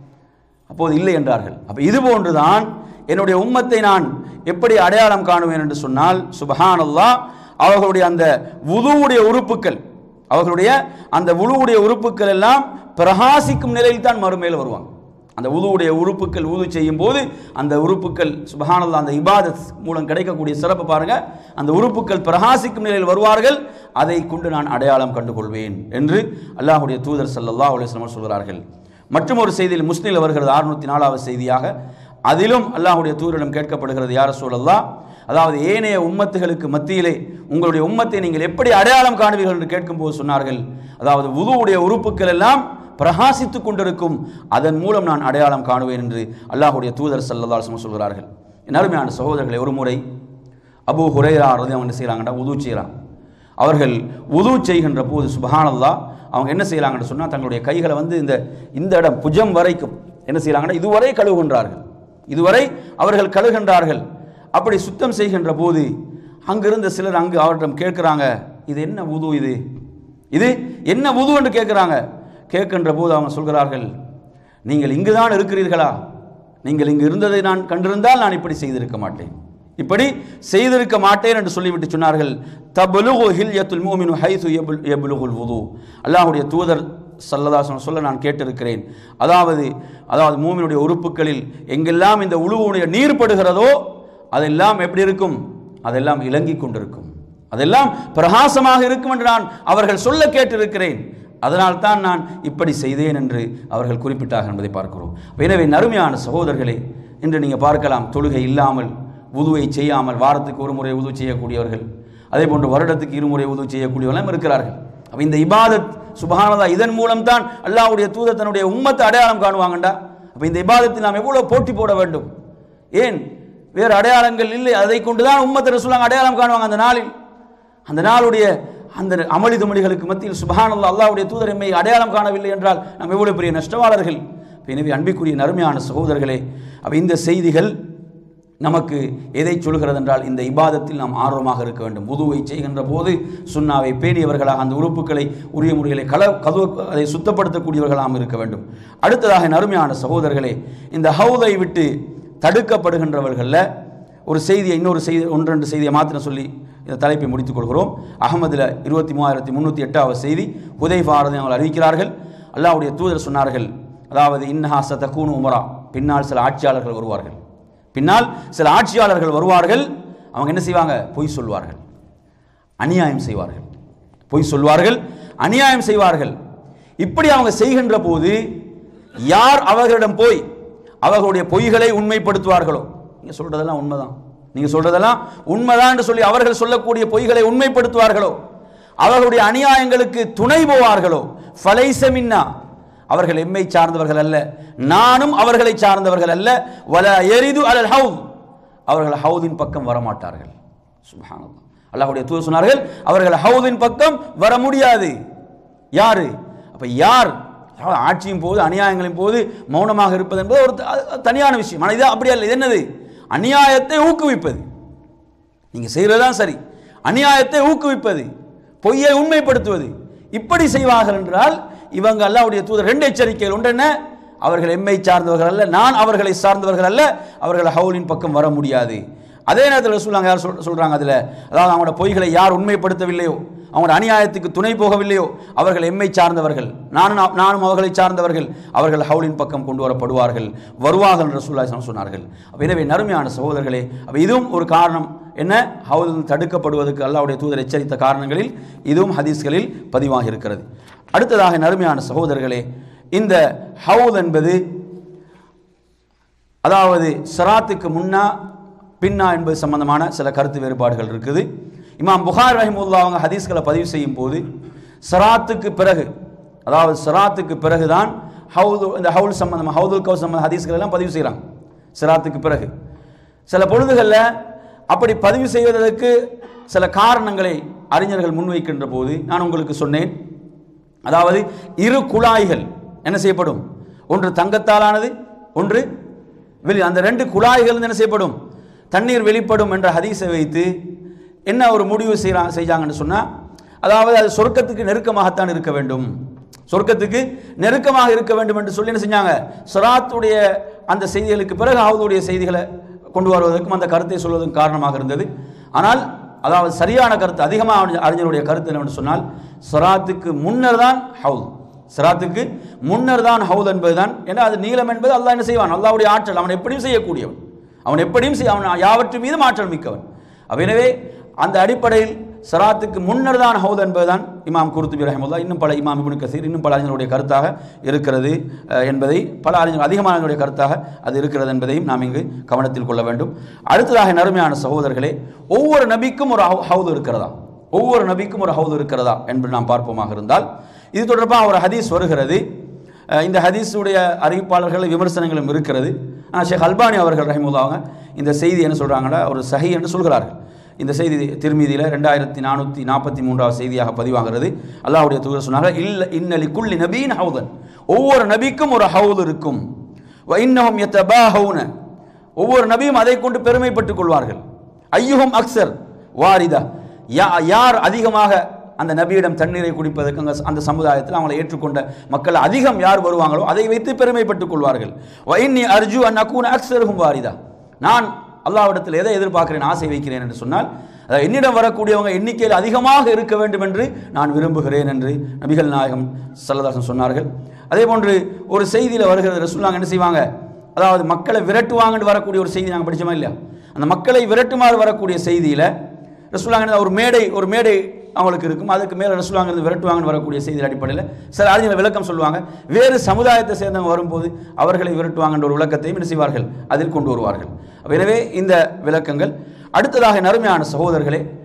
அப்போது இல்லை என்றார்கள் அப்போ இது போன்றுதான் என்னுடைய உம்மத்தை நான் எப்படி அடையாளம் காணுவேன் என்று சொன்னால் சுபஹானல்லாஹ் அவர்களுடைய அந்த வுதுவுடைய உறுப்புக்கள் அவர்களுடைய அந்த உழுவுடைய உறுப்புக்கள் எல்லாம் பிரகாசிக்கும் நிலையில் தான் மறுமையில் வருவாங்க அந்த உதுவுடைய உறுப்புக்கள் உது செய்யும் போது அந்த உறுப்புக்கள் சுபஹானல்லா அந்த இபாதத் மூலம் கிடைக்கக்கூடிய சிறப்பு பாருங்க அந்த உறுப்புக்கள் பிரகாசிக்கும் நிலையில் வருவார்கள் அதை கொண்டு நான் அடையாளம் கண்டுகொள்வேன் என்று அல்லாஹ்வுடைய தூதர் ஸல்லல்லாஹு அலைஹி வஸல்லம் சொல்கிறார்கள் மற்றும் ஒரு செய்தியில் முஸ்லில் வருகிறது அறுநூத்தி நாலாவது செய்தியாக அதிலும் அல்லாஹ்வுடைய தூதரிடம் கேட்கப்படுகிறது யார் சொல்லல்லா அதாவது ஏனைய உம்மத்துகளுக்கு மத்தியிலே உங்களுடைய உம்மத்தை நீங்கள் எப்படி அடையாளம் காணுவீர்கள் என்று கேட்கும்போது சொன்னார்கள் அதாவது உதுவுடைய உறுப்புக்கள் எல்லாம் பிரகாசித்துக் கொண்டிருக்கும் அதன் மூலம் நான் அடையாளம் காணுவேன் என்று அல்லாஹ்வுடைய தூதர் ஸல்லல்லாஹு அலைஹி வஸல்லம் சொல்கிறார்கள் என் அருமையான சகோதரர்களை ஒரு முறை அபூ ஹுரைரா ரதி அவங்க என்ன செய்கிறாங்கடா உது செய்கிறாங்க அவர்கள் உது செய்கின்ற போது சுபஹானல்லாஹ் அவங்க என்ன செய்கிறாங்கன்னு சொன்னால் தங்களுடைய கைகளை வந்து இந்த இந்த இடம் புஜம் வரைக்கும் என்ன செய்கிறாங்கன்னா இதுவரை கழுவுகின்றார்கள் இதுவரை அவர்கள் கழுகின்றார்கள் அப்படி சுத்தம் செய்கின்ற போது அங்கிருந்த சிலர் அங்கு அவரிடம் கேட்குறாங்க இது என்ன உது இது இது என்ன உது என்று கேட்குறாங்க கேட்கின்ற போது அவங்க சொல்கிறார்கள் நீங்கள் இங்குதான் இருக்கிறீர்களா நீங்கள் இங்கு இருந்ததை நான் கண்டிருந்தால் நான் இப்படி செய்திருக்க மாட்டேன் இப்படி செய்திருக்க மாட்டேன் என்று சொல்லிவிட்டு சொன்னார்கள் தபலுகு ஹில்யத்துல் மூமினு ஹைது எபுலுகுல் வுது அல்லாஹ்வுடைய தூதர் சல்லதாசன் சொல்ல நான் கேட்டிருக்கிறேன் அதாவது அதாவது மூமினுடைய உறுப்புகளில் எங்கெல்லாம் இந்த உழுவுடைய நீர் படுகிறதோ அதெல்லாம் எப்படி இருக்கும் அதெல்லாம் இலங்கிக் கொண்டிருக்கும் அதெல்லாம் பிரகாசமாக இருக்கும் என்று நான் அவர்கள் சொல்ல கேட்டிருக்கிறேன் அதனால் தான் நான் இப்படி செய்தேன் என்று அவர்கள் குறிப்பிட்டார்கள் என்பதை பார்க்கிறோம் எனவே நறுமையான சகோதரர்களே இன்று நீங்கள் பார்க்கலாம் தொழுகை இல்லாமல் உதுவை செய்யாமல் வாரத்துக்கு ஒரு முறை உது செய்யக்கூடியவர்கள் அதே போன்று வருடத்துக்கு இருமுறை உதவி செய்யக்கூடியவர்களும் இருக்கிறார்கள் அப்ப இந்த இபாதத் சுபஹானதா இதன் மூலம் தான் அல்லாஹ்வுடைய தூதர் தன்னுடைய உம்மத்தை அடையாளம் காணுவாங்கண்டா அப்ப இந்த இபாதத்தில் நாம் எவ்வளவு போட்டி போட வேண்டும் ஏன் வேறு அடையாளங்கள் இல்லை அதை கொண்டு தான் உம்மத்தை ரசூலாங்க அடையாளம் காணுவாங்க அந்த நாளில் அந்த நாளுடைய அந்த அமளி துமளிகளுக்கு மத்தியில் சுபஹானல்லா அல்லாஹ்வுடைய தூதர் எம்மை அடையாளம் காணவில்லை என்றால் நாம் எவ்வளவு பெரிய நஷ்டவாளர்கள் எனவே அன்பிற்குரிய நறுமையான சகோதரர்களே அப்ப இந்த செய்திகள் நமக்கு எதை சொல்கிறது என்றால் இந்த இபாதத்தில் நாம் ஆர்வமாக இருக்க வேண்டும் உதுவை செய்கின்ற போது சுண்ணாவை பேணியவர்களாக அந்த உறுப்புகளை உரிய முறைகளை கல கது அதை சுத்தப்படுத்தக்கூடியவர்களாக இருக்க வேண்டும் அடுத்ததாக நறுமையான சகோதரர்களே இந்த ஹவுதை விட்டு தடுக்கப்படுகின்றவர்களில் ஒரு செய்தியை இன்னொரு செய்தி ஒன்றெண்டு செய்தியை மாத்திரம் சொல்லி இந்த தலைப்பை முடித்துக் கொள்கிறோம் அகமதில் இருபத்தி மூவாயிரத்தி முந்நூற்றி எட்டாவது செய்தி ஹுதைஃபாரதை அவர்கள் அறிவிக்கிறார்கள் அல்லாஹ்வுடைய தூதர் சொன்னார்கள் அதாவது இன்னஹாச தக்கூனு உமரா பின்னால் சில ஆட்சியாளர்கள் வருவார்கள் பின்னால் சில ஆட்சியாளர்கள் வருவார்கள் அவங்க என்ன செய்வாங்க பொய் சொல்வார்கள் அநியாயம் செய்வார்கள் பொய் சொல்வார்கள் அநியாயம் செய்வார்கள் இப்படி அவங்க செய்கின்ற போது யார் அவர்களிடம் போய் அவர்களுடைய பொய்களை உண்மைப்படுத்துவார்களோ நீங்க சொல்றதெல்லாம் உண்மைதான் நீங்க சொல்றதெல்லாம் உண்மைதான் என்று சொல்லி அவர்கள் சொல்லக்கூடிய பொய்களை உண்மைப்படுத்துவார்களோ அவர்களுடைய அநியாயங்களுக்கு துணை போவார்களோ ஃபலைசமின்னா அவர்கள் எம்மை சார்ந்தவர்கள் அல்ல நானும் அவர்களை சார்ந்தவர்கள் அல்ல வல எரிது அலல் ஹவுத் அவர்கள் ஹவுதின் பக்கம் வரமாட்டார்கள் சுப்ஹானல்லாஹ் அல்லாஹ்வுடைய தூதர் சொன்னார்கள் அவர்கள் ஹவுதின் பக்கம் வர முடியாது யாரு அப்ப யார் அதாவது ஆட்சியின் போது அநியாயங்களின் போது மௌனமாக இருப்பது என்பது ஒரு த- அது தனியான விஷயம் ஆனால் இது அப்படி அல்ல இது என்னது அநியாயத்தை ஊக்குவிப்பது நீங்க செய்யறதுதான் சரி அநியாயத்தை ஊக்குவிப்பது பொய்யை உண்மைப்படுத்துவது இப்படி செய்வார்கள் என்றால் இவங்க அல்லாஹ்வுடைய தூதர் ரெண்டு எச்சரிக்கைகள் ஒன்று என்ன அவர்கள் எம்மை சார்ந்தவர்கள் அல்ல நான் அவர்களை சார்ந்தவர்கள் அல்ல அவர்கள் ஹவுலின் பக்கம் வர முடியாது அதே நேரத்தில் ரசூலுல்லாஹ் யார் சொல் சொல்றாங்க அதில் அதாவது அவங்களோட பொய்களை யார் உண்மைப்படுத்தவில்லையோ அவங்களோட அநியாயத்துக்கு துணை போகவில்லையோ அவர்கள் எம்மை சார்ந்தவர்கள் நானும் நானும் அவர்களை சார்ந்தவர்கள் அவர்கள் ஹவுலின் பக்கம் கொண்டு வரப்படுவார்கள் வருவார்கள் என்று ரசூலுல்லாஹி ஸல்லல்லாஹு அலைஹி வஸல்லம் சொன்னார்கள் அப்ப எனவே நறுமையான சகோதரர்களே அப்ப இதுவும் ஒரு காரணம் என்ன ஹவுல் தடுக்கப்படுவதற்கு அல்லாஹ்வுடைய தூதர் எச்சரித்த காரணங்களில் இதுவும் ஹதீஸ்களில் பதிவாகி இருக்கிறது அடுத்ததாக நறுமையான சகோதரர்களே இந்த ஹவுல் என்பது அதாவது சிராத்துக்கு முன்னா பின்னா என்பது சம்பந்தமான சில கருத்து வேறுபாடுகள் இருக்குது இமாம் புகார் ரஹிமுல்லா அவங்க ஹதீஸ்களை பதிவு செய்யும் போது சிராத்துக்கு பிறகு அதாவது சிராத்துக்கு பிறகுதான் ஹவுது இந்த ஹவுல் சம்பந்தமாக ஹவுதுல் கவு சம்பந்த ஹதீஸ்கள் எல்லாம் பதிவு செய்கிறாங்க சிராத்துக்கு பிறகு சில பொழுதுகளில் அப்படி பதிவு செய்வதற்கு சில காரணங்களை அறிஞர்கள் முன்வைக்கின்ற போது நான் உங்களுக்கு சொன்னேன் அதாவது இரு குழாய்கள் என்ன செய்யப்படும் ஒன்று தங்கத்தாலானது ஒன்று வெளி அந்த ரெண்டு குழாய்கள் என்ன செய்யப்படும் தண்ணீர் வெளிப்படும் என்ற ஹதீஸை வைத்து என்ன ஒரு முடிவு செய்யறாங்க செஞ்சாங்கன்னு சொன்னால் அதாவது அது சொர்க்கத்துக்கு நெருக்கமாகத்தான் இருக்க வேண்டும் சொர்க்கத்துக்கு நெருக்கமாக இருக்க வேண்டும் என்று சொல்லி என்ன செஞ்சாங்க சொராத்துடைய அந்த செய்திகளுக்கு பிறகு ஆவதுடைய செய்திகளை கொண்டு வருவதற்கும் அந்த கருத்தை சொல்வதற்கும் காரணமாக இருந்தது ஆனால் அதாவது சரியான கருத்து அதிகமாக அறிஞருடைய கருத்து என்னவென்று சொன்னால் சொராத்துக்கு முன்னர் தான் ஹவுல் சிராத்துக்கு முன்னர் தான் ஹவுல் என்பதுதான் ஏன்னா அது நீளம் என்பது அல்லாஹ் என்ன செய்வான் அல்லாஹ்வுடைய ஆற்றல் அவன் எப்படியும் செய்யக்கூடியவன் அவன் எப்படியும் செய்ய அவன் யாவற்று மீதும் ஆற்றல் மிக்கவன் அப்ப எனவே அந்த அடிப்படையில் சராத்துக்கு முன்னர் தான் ஹவுத் என்பதுதான் இமாம் குருத்துபி ரஹமுல்லா இன்னும் பல இமாம் இப்னு கசீர் இன்னும் பல அறிஞருடைய கருத்தாக இருக்கிறது அஹ், என்பதை பல அறிஞர் அதிகமானவருடைய கருத்தாக அது இருக்கிறது என்பதையும் நாம் இங்கு கவனத்தில் கொள்ள வேண்டும் அடுத்ததாக நறுமையான சகோதரர்களே ஒவ்வொரு நபிக்கும் ஒரு ஹவு- ஹவுது இருக்கிறதா ஒவ்வொரு நபிக்கும் ஒரு ஹவுது இருக்கிறதா என்று நாம் பார்ப்போமாக இருந்தால் இது தொடர்பாக ஒரு ஹதீஸ் வருகிறது அஹ், இந்த ஹதீஸுடைய அறிவிப்பாளர்கள் விமர்சனங்களும் இருக்கிறது ஆனால் ஷேக் அல்பானி அவர்கள் ரஹிமுல்லா அவங்க இந்த செய்தி என்ன சொல்கிறாங்கன்னா ஒரு சஹி என்று சொல்கிறார்கள் இந்த செய்தி திருமீதியில் ரெண்டாயிரத்தி நானூற்றி நாற்பத்தி மூன்றாவது செய்தியாக பதிவாகிறது அல்லாஹ்வுடைய தூதர் சொன்னாங்க இல்ல இன்னலி குல்லி நபீன் ஹவுதன் ஒவ்வொரு நபிக்கும் ஒரு ஹவுது இருக்கும் வ இன்னஹும் யத்தபாஹவுன ஒவ்வொரு நபியும் அதை கொண்டு பெருமைப்பட்டுக் கொள்வார்கள் ஐயுகம் அக்சர் வாரிதா யா யார் அதிகமாக அந்த நபியிடம் தண்ணீரை குடிப்பதற்கு அங்க அந்த சமுதாயத்தில் அவங்களை ஏற்றுக்கொண்ட மக்கள் அதிகம் யார் வருவாங்களோ அதை வைத்து பெருமைப்பட்டுக் கொள்வார்கள் வைன்னி அர்ஜு அன் அக்கூன் அக்சருகும் வாரிதா நான் அல்லாஹ்விடத்தில் எதை எதிர்பார்க்கிறேன் ஆசை வைக்கிறேன் என்று சொன்னால் அதாவது என்னிடம் வரக்கூடியவங்க எண்ணிக்கையில் அதிகமாக இருக்க வேண்டும் என்று நான் விரும்புகிறேன் என்று நபிகள் நாயகம் சல்லதாசன் சொன்னார்கள் அதே போன்று ஒரு செய்தியில் வருகிறது ரசூலுல்லாஹ் என்ன செய்வாங்க அதாவது மக்களை விரட்டுவாங்கன்னு வரக்கூடிய ஒரு செய்தி நாங்கள் படிச்சோமா இல்லையா அந்த மக்களை விரட்டுமாறு வரக்கூடிய செய்தியில் ரசூலாங்க ஒரு மேடை ஒரு மேடை அவங்களுக்கு இருக்கும் அதுக்கு மேலே ரசூலாங்கிறது விரட்டுவாங்கன்னு வரக்கூடிய செய்தி அடிப்படையில் சில அறிஞர்கள் விளக்கம் சொல்லுவாங்க வேறு சமுதாயத்தை சேர்ந்தவங்க வரும்போது அவர்களை விரட்டுவாங்கன்ற ஒரு விளக்கத்தையும் என்ன செய்வார்கள் அதில் கொண்டு வருவார்கள் அப்ப எனவே இந்த விளக்கங்கள் அடுத்ததாக நறுமையான சகோதரர்களே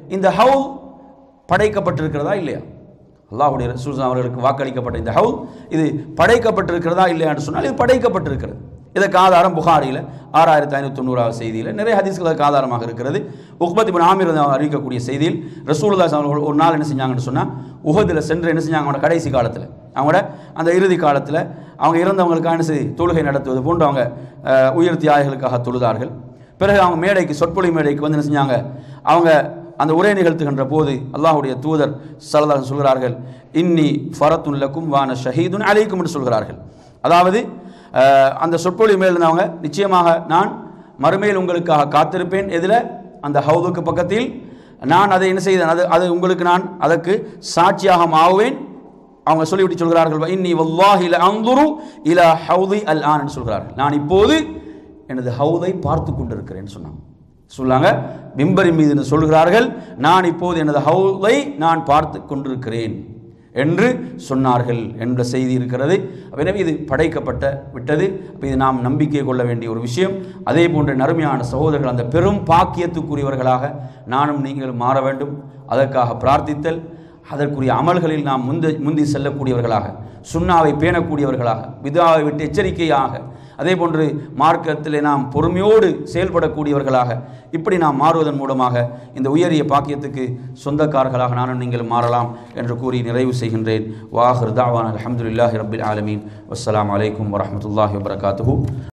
இந்த ஹவு படைக்கப்பட்டிருக்கிறதா இல்லையா அல்லாஹ்வுடைய ரசூல் அவர்களுக்கு வாக்களிக்கப்பட்ட இந்த ஹவு இது படைக்கப்பட்டிருக்கிறதா இல்லையா என்று சொன்னால் இது படைக்கப்பட்டிருக்கிறது இதற்கு ஆதாரம் புகாரியில் ஆறாயிரத்தி ஐநூற்றி தொண்ணூறாவது செய்தியில் நிறைய ஹதீஸ்களுக்கு ஆதாரமாக இருக்கிறது உக்பத் இபின் ஆமீர் வந்து அறிவிக்கக்கூடிய செய்தியில் ரசூலுல்லாஹ் அவர்கள் ஒரு நாள் என்ன செஞ்சாங்கன்னு சொன்னால் உஹதில் சென்று என்ன செஞ்சாங்க அவங்களோட கடைசி காலத்தில் அவங்களோட அந்த இறுதி காலத்தில் அவங்க இறந்தவங்களுக்காக என்ன செய்து தொழுகை நடத்துவது போன்று அவங்க அஹ், உயிர் தியாகிகளுக்காக தொழுதார்கள் பிறகு அவங்க மேடைக்கு சொற்பொழி மேடைக்கு வந்து என்ன செஞ்சாங்க அவங்க அந்த உரை நிகழ்த்துகின்ற போது அல்லாஹ்வுடைய தூதர் சல்லல்லாஹு சொல்கிறார்கள் இன்னி ஃபரத்துன் லக்கும் வான ஷஹீதுன் அலைக்கும் என்று சொல்கிறார்கள் அதாவது அஹ், அந்த சொற்பொழி மேல் இருந்தவங்க நிச்சயமாக நான் மறுமையில் உங்களுக்காக காத்திருப்பேன் எதில் அந்த ஹவுதுக்கு பக்கத்தில் நான் அதை என்ன செய்தேன் அது அது உங்களுக்கு நான் அதற்கு சாட்சியாக ஆவேன் அவங்க சொல்லிவிட்டு சொல்கிறார்கள் இன்னி வல்லாஹி அந்துரு இலா ஹவுதி அல் ஆன் என்று சொல்கிறார்கள் நான் இப்போது எனது ஹவுதை பார்த்து கொண்டிருக்கிறேன் சொன்னாங்க சொல்லாங்க மிம்பரின் மீது என்று சொல்கிறார்கள் நான் இப்போது எனது ஹவுதை நான் பார்த்து கொண்டிருக்கிறேன் என்று சொன்னார்கள் என்ற செய்தி இருக்கிறது அப்ப எனவே இது படைக்கப்பட்ட விட்டது அப்ப இது நாம் நம்பிக்கை கொள்ள வேண்டிய ஒரு விஷயம் அதே போன்ற நறுமையான சகோதரர்கள் அந்த பெரும் பாக்கியத்துக்குரியவர்களாக நானும் நீங்கள் மாற வேண்டும் அதற்காக பிரார்த்தித்தல் அதற்குரிய அமல்களில் நாம் முந்தி முந்தி செல்லக்கூடியவர்களாக சுண்ணாவை பேணக்கூடியவர்களாக விதாவை விட்டு எச்சரிக்கையாக அதே போன்று மார்க்கத்திலே நாம் பொறுமையோடு செயல்படக்கூடியவர்களாக இப்படி நாம் மாறுவதன் மூலமாக இந்த உயரிய பாக்கியத்துக்கு சொந்தக்காரர்களாக நானும் நீங்கள் மாறலாம் என்று கூறி நிறைவு செய்கின்றேன் வாஹர் தாவான் அலமதுல்லாஹி ரபில் ஆலமீன் வஸ்ஸலாமு அலைக்கும் வரஹ்மத்துல்லாஹி வபரகாத்துஹு